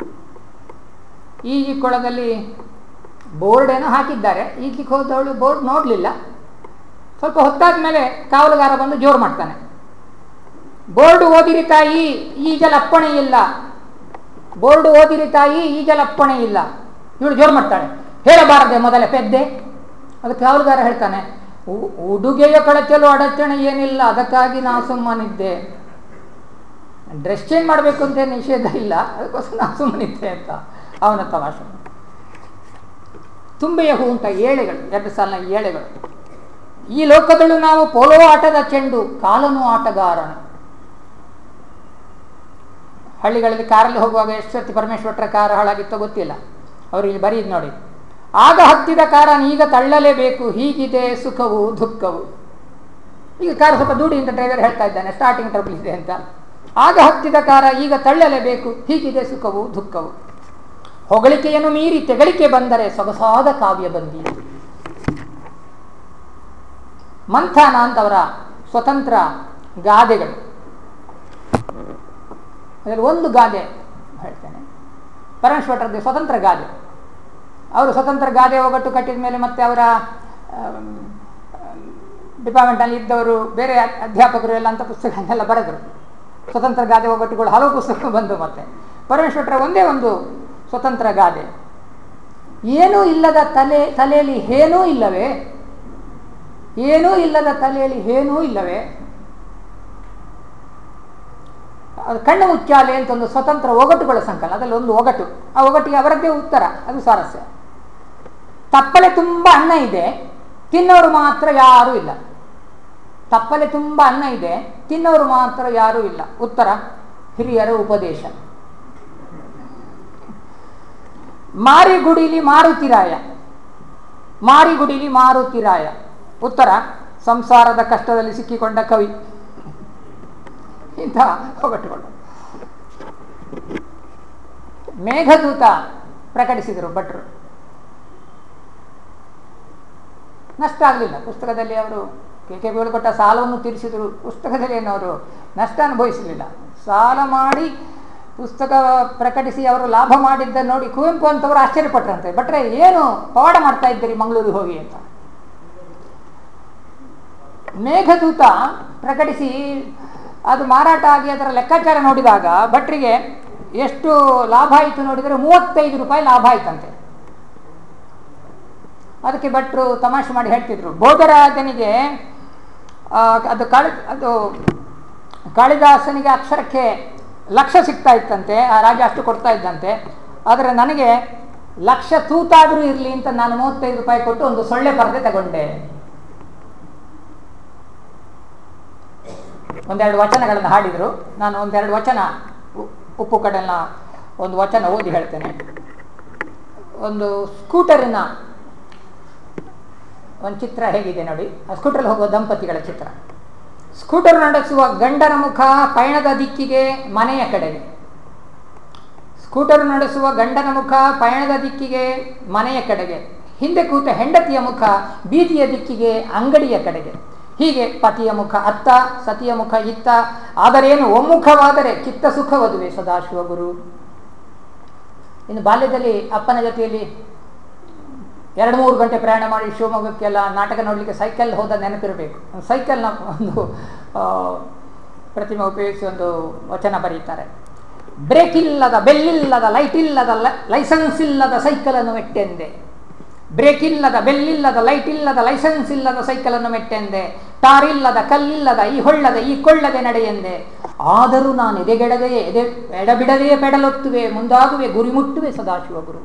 ಈಜುಕೊಳದಲ್ಲಿ ಬೋರ್ಡ್ ಏನೋ ಹಾಕಿದ್ದಾರೆ ಈಜಲಿಕ್ಕೆ ಹೋದವಳು ಬೋರ್ಡ್ ನೋಡಲಿಲ್ಲ ಸ್ವಲ್ಪ ಹೊತ್ತಾದ ಮೇಲೆ ಕಾವಲುಗಾರ ಬಂದು ಜೋರು ಮಾಡ್ತಾನೆ ಬೋರ್ಡ್ ಓದಿರಿ ತಾಯಿ ಈಜಲಪ್ಪಣೆ ಇಲ್ಲ ಬೋರ್ಡ್ ಓದಿರಿ ತಾಯಿ ಈಜಲಪ್ಪಣೆ ಇಲ್ಲ ಇವಳು ಜೋರು ಮಾಡ್ತಾಳೆ ಹೇಳಬಾರದೆ ಮೊದಲೇ ಪೆದ್ದೆ ಅದಕ್ಕೆ ಕಾವಲುಗಾರ ಹೇಳ್ತಾನೆ "ಉ- ಉಡುಗೆಯ ಕಳಚಲು ಅಡಚಣೆ ಏನಿಲ್ಲ ಅದಕ್ಕಾಗಿ ನಾ ಸುಮ್ಮನಿದ್ದೆ ಡ್ರೆಸ್ ಚೇಂಜ್ ಮಾಡಬೇಕು ಅಂತ ನಿಷೇಧ ಇಲ್ಲ ಅದಕ್ಕೋಸ್ಕರ ನಾ ಸುಮ್ಮನಿದ್ದೆ ಅಂತ ಅವನ ತಮಾಷೆ ತುಂಬೆಯ ಹೂ ಅಂತ ಏಳೆಗಳು ಎರಡು ಸಾಲಿನ ಏಳೆಗಳು ಈ ಲೋಕದಳು ನಾವು ಪೋಲೋ ಆಟದ ಚೆಂಡು ಕಾಲನು ಆಟಗಾರನು ಹಳ್ಳಿಗಳಲ್ಲಿ ಕಾರಲ್ಲಿ ಹೋಗುವಾಗ ಎಷ್ಟು ಸರ್ತಿ ಪರಮೇಶ್ವರ ಕಾರ್ ಹಾಳಾಗಿತ್ತೋ ಗೊತ್ತಿಲ್ಲ ಅವರು ಇಲ್ಲಿ ಬರೀದ್ ನೋಡಿ ಆಗ ಹತ್ತಿದ ಕಾರನ್ನು ಈಗ ತಳ್ಳಲೇಬೇಕು ಹೀಗಿದೆ ಸುಖವು ದುಃಖವು ಈಗ ಕಾರ್ ಸ್ವಲ್ಪ ದೂಡಿ ಅಂತ ಡ್ರೈವರ್ ಹೇಳ್ತಾ ಇದ್ದಾನೆ ಸ್ಟಾರ್ಟಿಂಗ್ ಟ್ರಬಲ್ ಇದೆ ಅಂತ ಆಗ ಹತ್ತಿದ ಕಾರ ಈಗ ತಳ್ಳಲೇಬೇಕು ಹೀಗಿದೆ ಸುಖವು ದುಃಖವು ಹೊಗಳಿಕೆಯನ್ನು ಮೀರಿ ತೆಗಳಿಕೆ ಬಂದರೆ ಸೊಗಸಾದ ಕಾವ್ಯ ಬಂದಿ ಮಂಥಾನ ಅಂತವರ ಸ್ವತಂತ್ರ ಗಾದೆಗಳು ಅದರಲ್ಲಿ ಒಂದು ಗಾದೆ ಹೇಳ್ತೇನೆ ಪರಮೇಶ್ವರದ್ದು ಸ್ವತಂತ್ರ ಗಾದೆ ಅವರು ಸ್ವತಂತ್ರ ಗಾದೆ ಒಗಟ್ಟು ಕಟ್ಟಿದ ಮೇಲೆ ಮತ್ತೆ ಅವರ ಡಿಪಾರ್ಟ್ಮೆಂಟಲ್ಲಿ ಇದ್ದವರು ಬೇರೆ ಅಧ್ಯಾಪಕರು ಎಲ್ಲ ಅಂತ ಪುಸ್ತಕಗಳನ್ನೆಲ್ಲ ಬರೆದರು ಸ್ವತಂತ್ರ ಗಾದೆ ಒಗಟ್ಟುಗಳು ಹಲವು ಪುಸ್ತಕ ಬಂದು ಮತ್ತೆ ಪರಮೇಶ್ವರ ಒಂದೇ ಒಂದು ಸ್ವತಂತ್ರ ಗಾದೆ ಏನೂ ಇಲ್ಲದ ತಲೆ ತಲೆಯಲ್ಲಿ ಏನೂ ಇಲ್ಲವೇ ಏನೂ ಇಲ್ಲದ ತಲೆಯಲ್ಲಿ ಏನೂ ಇಲ್ಲವೇ ಅದು ಕಣ್ಣು ಮುಚ್ಚಾಲೆ ಅಂತ ಒಂದು ಸ್ವತಂತ್ರ ಒಗಟುಗಳ ಸಂಕಲನ ಅದರಲ್ಲಿ ಒಂದು ಒಗಟು ಆ ಒಗಟಿಗೆ ಅವರದ್ದೇ ಉತ್ತರ ಅದು ಸ್ವಾರಸ್ಯ ತಪ್ಪಲೆ ತುಂಬ ಅನ್ನ ಇದೆ ತಿನ್ನೋರು ಮಾತ್ರ ಯಾರೂ ಇಲ್ಲ ತಪ್ಪಲೆ ತುಂಬ ಅನ್ನ ಇದೆ ತಿನ್ನೋರು ಮಾತ್ರ ಯಾರೂ ಇಲ್ಲ ಉತ್ತರ ಹಿರಿಯರ ಉಪದೇಶ ಮಾರಿಗುಡಿಲಿ ಮಾರುತಿರಾಯ ಮಾರಿಗುಡಿಲಿ ಮಾರುತಿರಾಯ ಉತ್ತರ ಸಂಸಾರದ ಕಷ್ಟದಲ್ಲಿ ಸಿಕ್ಕಿಕೊಂಡ ಕವಿ ಇಂಥ ಒಗಟುಗಳು ಮೇಘದೂತ ಪ್ರಕಟಿಸಿದರು ಭಟ್ರು ನಷ್ಟ ಆಗಲಿಲ್ಲ ಪುಸ್ತಕದಲ್ಲಿ ಅವರು ಕೆ ಕೆ ಬಿಗಳು ಕೊಟ್ಟ ಸಾಲವನ್ನು ತೀರಿಸಿದರು ಪುಸ್ತಕದಲ್ಲಿ ಏನು ಅವರು ನಷ್ಟ ಅನುಭವಿಸಲಿಲ್ಲ ಸಾಲ ಮಾಡಿ ಪುಸ್ತಕ ಪ್ರಕಟಿಸಿ ಅವರು ಲಾಭ ಮಾಡಿದ್ದ ನೋಡಿ ಕುವೆಂಪು ಅಂತವರು ಆಶ್ಚರ್ಯಪಟ್ರಂತೆ ಭಟ್ರೆ ಏನು ಪವಾಡ ಮಾಡ್ತಾ ಇದ್ದೀರಿ ಮಂಗಳೂರಿಗೆ ಹೋಗಿ ಅಂತ ಮೇಘದೂತ ಪ್ರಕಟಿಸಿ ಅದು ಮಾರಾಟ ಆಗಿ ಅದರ ಲೆಕ್ಕಾಚಾರ ನೋಡಿದಾಗ ಭಟ್ರಿಗೆ ಎಷ್ಟು ಲಾಭ ಆಯಿತು ನೋಡಿದರೆ ಮೂವತ್ತೈದು ರೂಪಾಯಿ ಲಾಭ ಆಯ್ತಂತೆ ಅದಕ್ಕೆ ಭಟ್ರು ತಮಾಷೆ ಮಾಡಿ ಹೇಳ್ತಿದ್ರು ಬೋಧರಾಜನಿಗೆ ಆ, ಅದು ಕಾಳಿ ಅದು ಕಾಳಿದಾಸನಿಗೆ ಅಕ್ಷರಕ್ಕೆ ಲಕ್ಷ ಸಿಗ್ತಾ ಇತ್ತಂತೆ ಆ ರಾಜ ಅಷ್ಟು ಕೊಡ್ತಾ ಇದ್ದಂತೆ ಆದರೆ ನನಗೆ ಲಕ್ಷ ತೂತಾದರೂ ಇರಲಿ ಅಂತ ನಾನು ಮೂವತ್ತೈದು ರೂಪಾಯಿ ಕೊಟ್ಟು ಒಂದು ಸೊಳ್ಳೆ ಪರದೆ ತಗೊಂಡೆ ಒಂದೆರಡು ವಚನಗಳನ್ನು ಹಾಡಿದರು ನಾನು ಒಂದೆರಡು ವಚನ ಉ- ಉಪ್ಪು ಕಡಲಿನ ಒಂದು ವಚನ ಓದಿ ಹೇಳ್ತೇನೆ ಒಂದು ಸ್ಕೂಟರಿನ ಒಂದು ಚಿತ್ರ ಹೇಗಿದೆ ನೋಡಿ ಆ ಸ್ಕೂಟರ್ ಹೋಗುವ ದಂಪತಿಗಳ ಚಿತ್ರ ಸ್ಕೂಟರ್ ನಡೆಸುವ ಗಂಡನ ಮುಖ ಪಯಣದ ದಿಕ್ಕಿಗೆ ಮನೆಯ ಕಡೆಗೆ ಸ್ಕೂಟರ್ ನಡೆಸುವ ಗಂಡನ ಮುಖ ಪಯಣದ ದಿಕ್ಕಿಗೆ ಮನೆಯ ಕಡೆಗೆ ಹಿಂದೆ ಕೂತ ಹೆಂಡತಿಯ ಮುಖ ಬೀದಿಯ ದಿಕ್ಕಿಗೆ ಅಂಗಡಿಯ ಕಡೆಗೆ ಹೀಗೆ ಪತಿಯ ಮುಖ ಅತ್ತ ಸತಿಯ ಮುಖ ಇತ್ತ ಆದರೇನು ಒಮ್ಮುಖವಾದರೆ ಚಿತ್ತ ಸುಖವದುವೆ ಸದಾಶಿವ ಗುರು ಇನ್ನು ಬಾಲ್ಯದಲ್ಲಿ ಅಪ್ಪನ ಜೊತೆಯಲ್ಲಿ ಎರಡು ಮೂರು ಗಂಟೆ ಪ್ರಯಾಣ ಮಾಡಿ ಶಿವಮೊಗ್ಗಕ್ಕೆಲ್ಲ ನಾಟಕ ನೋಡಲಿಕ್ಕೆ ಸೈಕಲ್ ಹೋದ ನೆನಪಿರಬೇಕು ಸೈಕಲ್ನ ಒಂದು ಆ, ಪ್ರತಿಮೆ ಉಪಯೋಗಿಸಿ ಒಂದು ವಚನ ಬರೀತಾರೆ ಬ್ರೇಕ್ ಇಲ್ಲದ ಬೆಲ್ಲಿಲ್ಲದ ಲೈಟ್ ಇಲ್ಲದ ಲೈಸೆನ್ಸ್ ಇಲ್ಲದ ಸೈಕಲನ್ನು ಮೆಟ್ಟೆಂದೆ ಬ್ರೇಕ್ ಇಲ್ಲದ ಬೆಲ್ಲಿಲ್ಲದ ಲೈಟ್ ಇಲ್ಲದ ಲೈಸೆನ್ಸ್ ಇಲ್ಲದ ಸೈಕಲನ್ನು ಮೆಟ್ಟೆಂದೆ ಟಾರಿಲ್ಲದ ಕಲ್ಲಿಲ್ಲದ ಈ ಹೊಳ್ಳದ ಈ ಕೊಳ್ಳದೆ ನಡೆಯೆಂದೆ ಆದರೂ ನಾನು ಎದೆಗೆಡದೆಯೇ ಎದೆ ಎಡಬಿಡದೆಯೇ ಪೆಡಲೊತ್ತುವೆ ಮುಂದಾಗುವೆ ಗುರಿ ಮುಟ್ಟುವೆ ಸದಾಶಿವ ಗುರು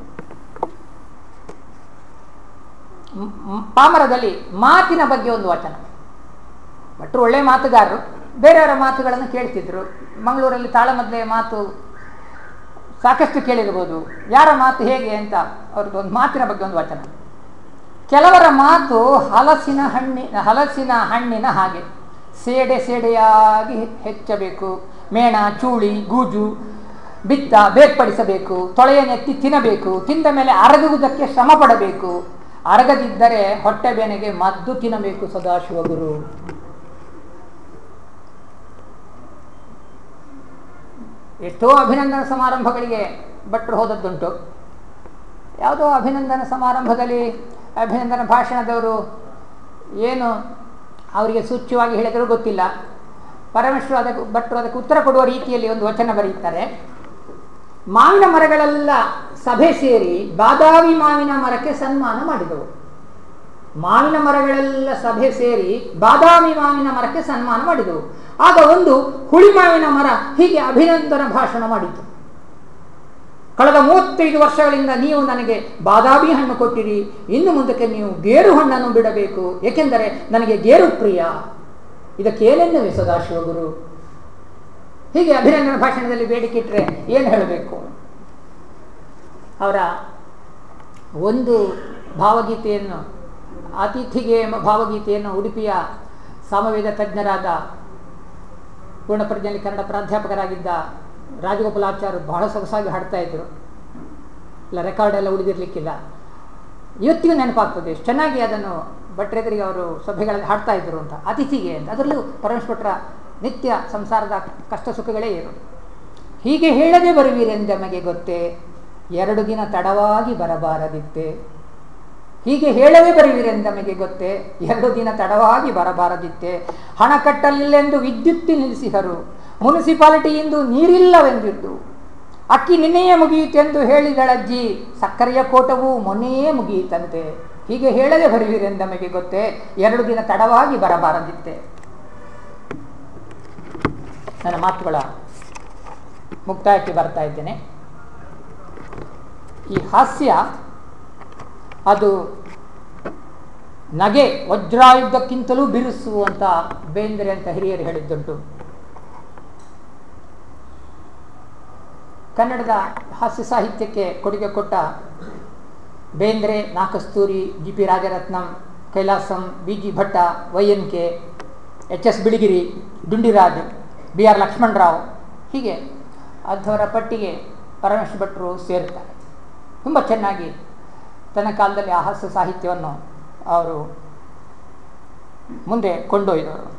ಮ್- ಮ್- ಪಾಮರದಲ್ಲಿ ಮಾತಿನ ಬಗ್ಗೆ ಒಂದು ವಚನ ಭಟ್ರು ಒಳ್ಳೆ ಮಾತುಗಾರರು ಬೇರೆಯವರ ಮಾತುಗಳನ್ನು ಕೇಳ್ತಿದ್ರು ಮಂಗಳೂರಲ್ಲಿ ತಾಳಮದ್ಲೆಯ ಮಾತು ಸಾಕಷ್ಟು ಕೇಳಿರ್ಬೋದು ಯಾರ ಮಾತು ಹೇಗೆ ಅಂತ ಅವ್ರದ್ದು ಒಂದು ಮಾತಿನ ಬಗ್ಗೆ ಒಂದು ವಚನ ಕೆಲವರ ಮಾತು ಹಲಸಿನ ಹಣ್ಣಿನ ಹಲಸಿನ ಹಣ್ಣಿನ ಹಾಗೆ ಸೇಡೆ ಸೇಡೆಯಾಗಿ ಹೆಚ್ಚಬೇಕು ಮೇಣ ಚೂಳಿ ಗೂಜು ಬಿತ್ತ ಬೇರ್ಪಡಿಸಬೇಕು ತೊಳೆಯನ್ನೆತ್ತಿ ತಿನ್ನಬೇಕು ತಿಂದ ಮೇಲೆ ಅರಗುವುದಕ್ಕೆ ಶ್ರಮ ಪಡಬೇಕು ಅರಗದಿದ್ದರೆ ಹೊಟ್ಟೆ ಬೇನೆಗೆ ಮದ್ದು ತಿನ್ನಬೇಕು ಸದಾಶಿವ ಗುರು ಎಷ್ಟೋ ಅಭಿನಂದನ ಸಮಾರಂಭಗಳಿಗೆ ಭಟ್ರು ಹೋದದ್ದುಂಟು ಯಾವುದೋ ಅಭಿನಂದನ ಸಮಾರಂಭದಲ್ಲಿ ಅಭಿನಂದನ ಭಾಷಣದವರು ಏನು ಅವರಿಗೆ ಸೂಚ್ಯವಾಗಿ ಹೇಳಿದರೂ ಗೊತ್ತಿಲ್ಲ ಪರಮೇಶ್ವರ ಅದಕ್ಕೆ ಭಟ್ರು ಅದಕ್ಕೆ ಉತ್ತರ ಕೊಡುವ ರೀತಿಯಲ್ಲಿ ಒಂದು ವಚನ ಬರೆಯುತ್ತಾರೆ ಮಾವಿನ ಮರಗಳೆಲ್ಲ ಸಭೆ ಸೇರಿ ಬಾದಾಮಿ ಮಾವಿನ ಮರಕ್ಕೆ ಸನ್ಮಾನ ಮಾಡಿದವು ಮಾವಿನ ಮರಗಳೆಲ್ಲ ಸಭೆ ಸೇರಿ ಬಾದಾಮಿ ಮಾವಿನ ಮರಕ್ಕೆ ಸನ್ಮಾನ ಮಾಡಿದವು ಆಗ ಒಂದು ಹುಳಿ ಮಾವಿನ ಮರ ಹೀಗೆ ಅಭಿನಂದನ ಭಾಷಣ ಮಾಡಿತು ಕಳೆದ ಮೂವತ್ತೈದು ವರ್ಷಗಳಿಂದ ನೀವು ನನಗೆ ಬಾದಾಮಿ ಹಣ್ಣು ಕೊಟ್ಟಿರಿ ಇನ್ನು ಮುಂದಕ್ಕೆ ನೀವು ಗೇರು ಹಣ್ಣನ್ನು ಬಿಡಬೇಕು ಏಕೆಂದರೆ ನನಗೆ ಗೇರು ಪ್ರಿಯ ಇದಕ್ಕೇನೆನ್ನುವೆ ಸದಾಶಿವ ಗುರು ಹೀಗೆ ಅಭಿನಂದನ ಭಾಷಣದಲ್ಲಿ ಬೇಡಿಕೆ ಇಟ್ಟರೆ ಏನು ಹೇಳಬೇಕು ಅವರ ಒಂದು ಭಾವಗೀತೆಯನ್ನು ಅತಿಥಿಗೆ ಎಂಬ ಭಾವಗೀತೆಯನ್ನು ಉಡುಪಿಯ ಸಾಮವೇದ ತಜ್ಞರಾದ ಪೂರ್ಣಪ್ರಜ್ಞೆಯಲ್ಲಿ ಕನ್ನಡ ಪ್ರಾಧ್ಯಾಪಕರಾಗಿದ್ದ ರಾಜಗೋಪಾಲಾಚಾರ್ಯರು ಬಹಳ ಸೊಗಸಾಗಿ ಹಾಡ್ತಾ ಇದ್ರು ಇಲ್ಲ ರೆಕಾರ್ಡ್ ಎಲ್ಲ ಉಳಿದಿರ್ಲಿಕ್ಕಿಲ್ಲ ಇವತ್ತಿಗೂ ನೆನಪಾಗ್ತದೆ ಎಷ್ಟು ಚೆನ್ನಾಗಿ ಅದನ್ನು ಭಟ್ರೆದರಿಗೆ ಅವರು ಸಭೆಗಳಲ್ಲಿ ಹಾಡ್ತಾ ಇದ್ರು ಅಂತ ಅತಿಥಿಗೆ ಅಂತ ಅದರಲ್ಲೂ ಪರಮೇಶ್ವರ ನಿತ್ಯ ಸಂಸಾರದ ಕಷ್ಟ ಸುಖಗಳೇ ಇರು ಹೀಗೆ ಹೇಳದೆ ಬರುವಿರೆಂದೆಮಗೆ ಗೊತ್ತೇ ಎರಡು ದಿನ ತಡವಾಗಿ ಬರಬಾರದಿತ್ತೆ ಹೀಗೆ ಹೇಳದೆ ಬರುವಿರೆಂದಮಗೆ ಗೊತ್ತೇ ಎರಡು ದಿನ ತಡವಾಗಿ ಬರಬಾರದಿತ್ತೆ ಹಣ ಕಟ್ಟಲಿಲ್ಲೆಂದು ವಿದ್ಯುತ್ ನಿಲ್ಲಿಸಿದರು ಮುನ್ಸಿಪಾಲಿಟಿಯಿಂದ ನೀರಿಲ್ಲವೆಂದಿದ್ದು ಅಕ್ಕಿ ನಿನ್ನೆಯೇ ಮುಗಿಯಿತೆಂದು ಹೇಳಿದಳಜ್ಜಿ ಸಕ್ಕರೆಯ ಕೋಟವು ಮೊನ್ನೆಯೇ ಮುಗಿಯಿತಂತೆ ಹೀಗೆ ಹೇಳದೆ ಬರುವಿರೆಂದಮಗೆ ಗೊತ್ತೇ ಎರಡು ದಿನ ತಡವಾಗಿ ಬರಬಾರದಿತ್ತೆ ನನ್ನ ಮಾತುಗಳ ಮುಕ್ತಾಯಕ್ಕೆ ಬರ್ತಾ ಇದ್ದೇನೆ ಈ ಹಾಸ್ಯ ಅದು ನಗೆ ವಜ್ರಾಯುಧಕ್ಕಿಂತಲೂ ಬಿರುಸು ಅಂತ ಬೇಂದ್ರೆ ಅಂತ ಹಿರಿಯರು ಹೇಳಿದ್ದುಂಟು ಕನ್ನಡದ ಹಾಸ್ಯ ಸಾಹಿತ್ಯಕ್ಕೆ ಕೊಡುಗೆ ಕೊಟ್ಟ Bendre Nakasturi G P Rajaratnam Kailasam B G Bhatta Y N K H S Biligiri Dundiraj B R Lakshmanrao ಹೀಗೆ ಅಂಥವರ ಪಟ್ಟಿಗೆ ಪರಮೇಶ್ವರ ಭಟ್ರು ಸೇರ್ತಾರೆ ತುಂಬ ಚೆನ್ನಾಗಿ ತನ್ನ ಕಾಲದಲ್ಲಿ ಆ ಹಾಸ್ಯ ಸಾಹಿತ್ಯವನ್ನು ಅವರು ಮುಂದೆ ಕೊಂಡೊಯ್ದವರು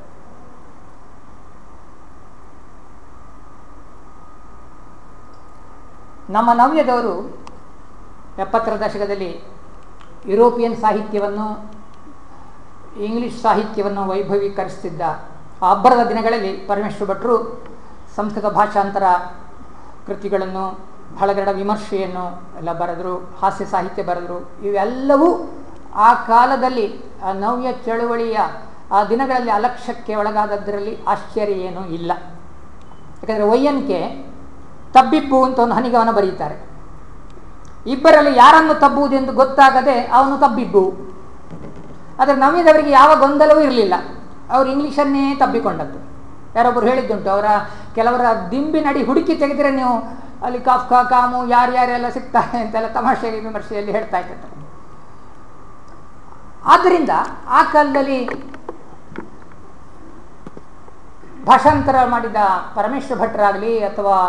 ನಮ್ಮ ನವ್ಯದವರು ಎಪ್ಪತ್ತರ ದಶಕದಲ್ಲಿ ಯುರೋಪಿಯನ್ ಸಾಹಿತ್ಯವನ್ನು ಇಂಗ್ಲಿಷ್ ಸಾಹಿತ್ಯವನ್ನು ವೈಭವೀಕರಿಸುತ್ತಿದ್ದ ಆ ಅಬ್ಬರದ ದಿನಗಳಲ್ಲಿ ಪರಮೇಶ್ವರ ಭಟ್ರು ಸಂಸ್ಕೃತ ಭಾಷಾಂತರ ಕೃತಿಗಳನ್ನು ಹಳಗರಡ ವಿಮರ್ಶೆಯನ್ನು ಎಲ್ಲ ಬರೆದರು ಹಾಸ್ಯ ಸಾಹಿತ್ಯ ಬರೆದರು ಇವೆಲ್ಲವೂ ಆ ಕಾಲದಲ್ಲಿ ಆ ನವ್ಯ ಚಳುವಳಿಯ ಆ ದಿನಗಳಲ್ಲಿ ಅಲಕ್ಷ್ಯಕ್ಕೆ ಒಳಗಾದದ್ದರಲ್ಲಿ ಆಶ್ಚರ್ಯ ಏನೂ ಇಲ್ಲ ಯಾಕಂದರೆ ಒಯ್ಯನ್ಕೆ ತಬ್ಬಿಪ್ಪು ಅಂತ ಒಂದು ಹನಿಗವನ ಬರೀತಾರೆ ಇಬ್ಬರಲ್ಲಿ ಯಾರನ್ನು ತಬ್ಬುವುದೆಂದು ಗೊತ್ತಾಗದೆ ಅವನು ತಬ್ಬಿಬ್ಬು ಆದರೆ ನವ್ಯದವರಿಗೆ ಯಾವ ಗೊಂದಲವೂ ಇರಲಿಲ್ಲ ಅವರು ಇಂಗ್ಲೀಷನ್ನೇ ತಬ್ಬಿಕೊಂಡದ್ದು ಯಾರೊಬ್ಬರು ಹೇಳಿದ್ದುಂಟು ಅವರ ಕೆಲವರ ದಿಂಬಿನಡಿ ಹುಡುಕಿ ತೆಗೆದರೆ ನೀವು ಅಲ್ಲಿ ಕಾಫ್ಕಾ ಕಾಮು ಯಾರ್ಯಾರೆಲ್ಲ ಸಿಗ್ತಾರೆ ಅಂತೆಲ್ಲ ತಮಾಷೆ ವಿಮರ್ಶೆಯಲ್ಲಿ ಹೇಳ್ತಾ ಇದ್ದಾರೆ ಆದ್ದರಿಂದ ಆ ಕಾಲದಲ್ಲಿ ಭಾಷಾಂತರ ಮಾಡಿದ ಪರಮೇಶ್ವರ ಭಟ್ರಾಗಲಿ ಅಥವಾ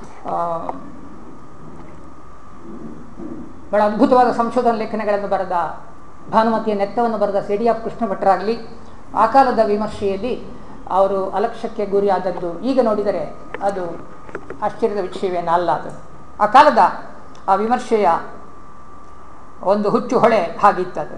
ಬಹಳ ಅದ್ಭುತವಾದ ಸಂಶೋಧನಾ ಲೇಖನಗಳನ್ನು ಬರೆದ ಭಾನುಮತಿಯ ನೆತ್ತವನ್ನು ಬರೆದ ಸಿಡಿಯಾಫ್ ಕೃಷ್ಣ ಭಟ್ರಾಗಲಿ ಆ ಕಾಲದ ವಿಮರ್ಶೆಯಲ್ಲಿ ಅವರು ಅಲಕ್ಷ್ಯಕ್ಕೆ ಗುರಿಯಾದದ್ದು ಈಗ ನೋಡಿದರೆ ಅದು ಆಶ್ಚರ್ಯದ ವಿಷಯವೇನಲ್ಲ ಅಲ್ಲ ಅದು ಆ ಕಾಲದ ಆ ವಿಮರ್ಶೆಯ ಒಂದು ಹುಚ್ಚು ಹೊಳೆ ಹಾಗಿತ್ತದು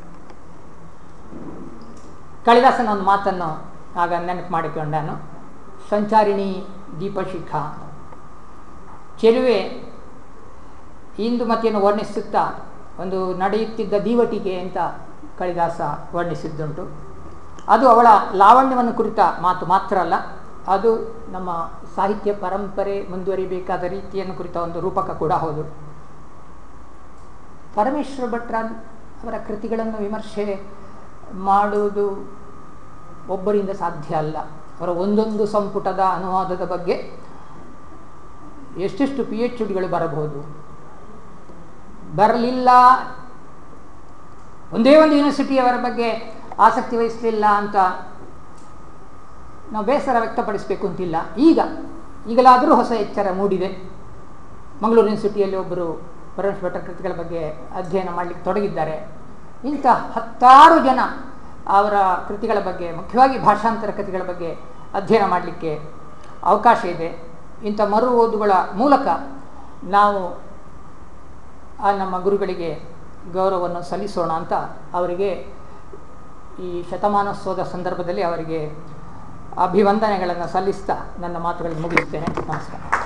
ಕಾಳಿದಾಸನ ಒಂದು ಮಾತನ್ನು ಆಗ ನೆನಪು ಮಾಡಿಕೊಂಡಾನು ಸಂಚಾರಿಣಿ ದೀಪಶಿಖ ಚೆಲುವೆ ಇಂದುಮತಿಯನ್ನು ವರ್ಣಿಸುತ್ತಾ ಒಂದು ನಡೆಯುತ್ತಿದ್ದ ದೀವಟಿಗೆ ಅಂತ ಕಾಳಿದಾಸ ವರ್ಣಿಸಿದ್ದುಂಟು ಅದು ಅವಳ ಲಾವಣ್ಯವನ್ನು ಕುರಿತ ಮಾತು ಮಾತ್ರ ಅಲ್ಲ ಅದು ನಮ್ಮ ಸಾಹಿತ್ಯ ಪರಂಪರೆ ಮುಂದುವರಿಬೇಕಾದ ರೀತಿಯನ್ನು ಕುರಿತ ಒಂದು ರೂಪಕ ಕೂಡ ಹೌದು ಪರಮೇಶ್ವರ ಭಟ್ರ ಅವರ ಕೃತಿಗಳನ್ನು ವಿಮರ್ಶೆ ಮಾಡುವುದು ಒಬ್ಬರಿಂದ ಸಾಧ್ಯ ಅಲ್ಲ ಅವರ ಒಂದೊಂದು ಸಂಪುಟದ ಅನುವಾದದ ಬಗ್ಗೆ ಎಷ್ಟೆಷ್ಟು ಪಿ ಎಚ್ ಡಿಗಳು ಬರಬಹುದು ಬರಲಿಲ್ಲ ಒಂದೇ ಒಂದು ಯೂನಿವರ್ಸಿಟಿಯವರ ಬಗ್ಗೆ ಆಸಕ್ತಿ ವಹಿಸಲಿಲ್ಲ ಅಂತ ನಾವು ಬೇಸರ ವ್ಯಕ್ತಪಡಿಸಬೇಕು ಅಂತಿಲ್ಲ ಈಗ ಈಗಲಾದರೂ ಹೊಸ ಎಚ್ಚರ ಮೂಡಿದೆ ಮಂಗಳೂರು ಯೂನಿವರ್ಸಿಟಿಯಲ್ಲಿ ಒಬ್ಬರು ಪರಮೇಶ್ ಭಟ್ರ ಕೃತಿಗಳ ಬಗ್ಗೆ ಅಧ್ಯಯನ ಮಾಡಲಿಕ್ಕೆ ತೊಡಗಿದ್ದಾರೆ ಇಂಥ ಹತ್ತಾರು ಜನ ಅವರ ಕೃತಿಗಳ ಬಗ್ಗೆ ಮುಖ್ಯವಾಗಿ ಭಾಷಾಂತರ ಕೃತಿಗಳ ಬಗ್ಗೆ ಅಧ್ಯಯನ ಮಾಡಲಿಕ್ಕೆ ಅವಕಾಶ ಇದೆ ಇಂಥ ಮರು ಓದುಗಳ ಮೂಲಕ ನಾವು ಆ ನಮ್ಮ ಗುರುಗಳಿಗೆ ಗೌರವವನ್ನು ಸಲ್ಲಿಸೋಣ ಅಂತ ಅವರಿಗೆ ಈ ಶತಮಾನೋತ್ಸವದ ಸಂದರ್ಭದಲ್ಲಿ ಅವರಿಗೆ ಅಭಿವಂದನೆಗಳನ್ನು ಸಲ್ಲಿಸ್ತಾ ನನ್ನ ಮಾತುಗಳನ್ನು ಮುಗಿಸ್ತೇನೆ ನಮಸ್ಕಾರ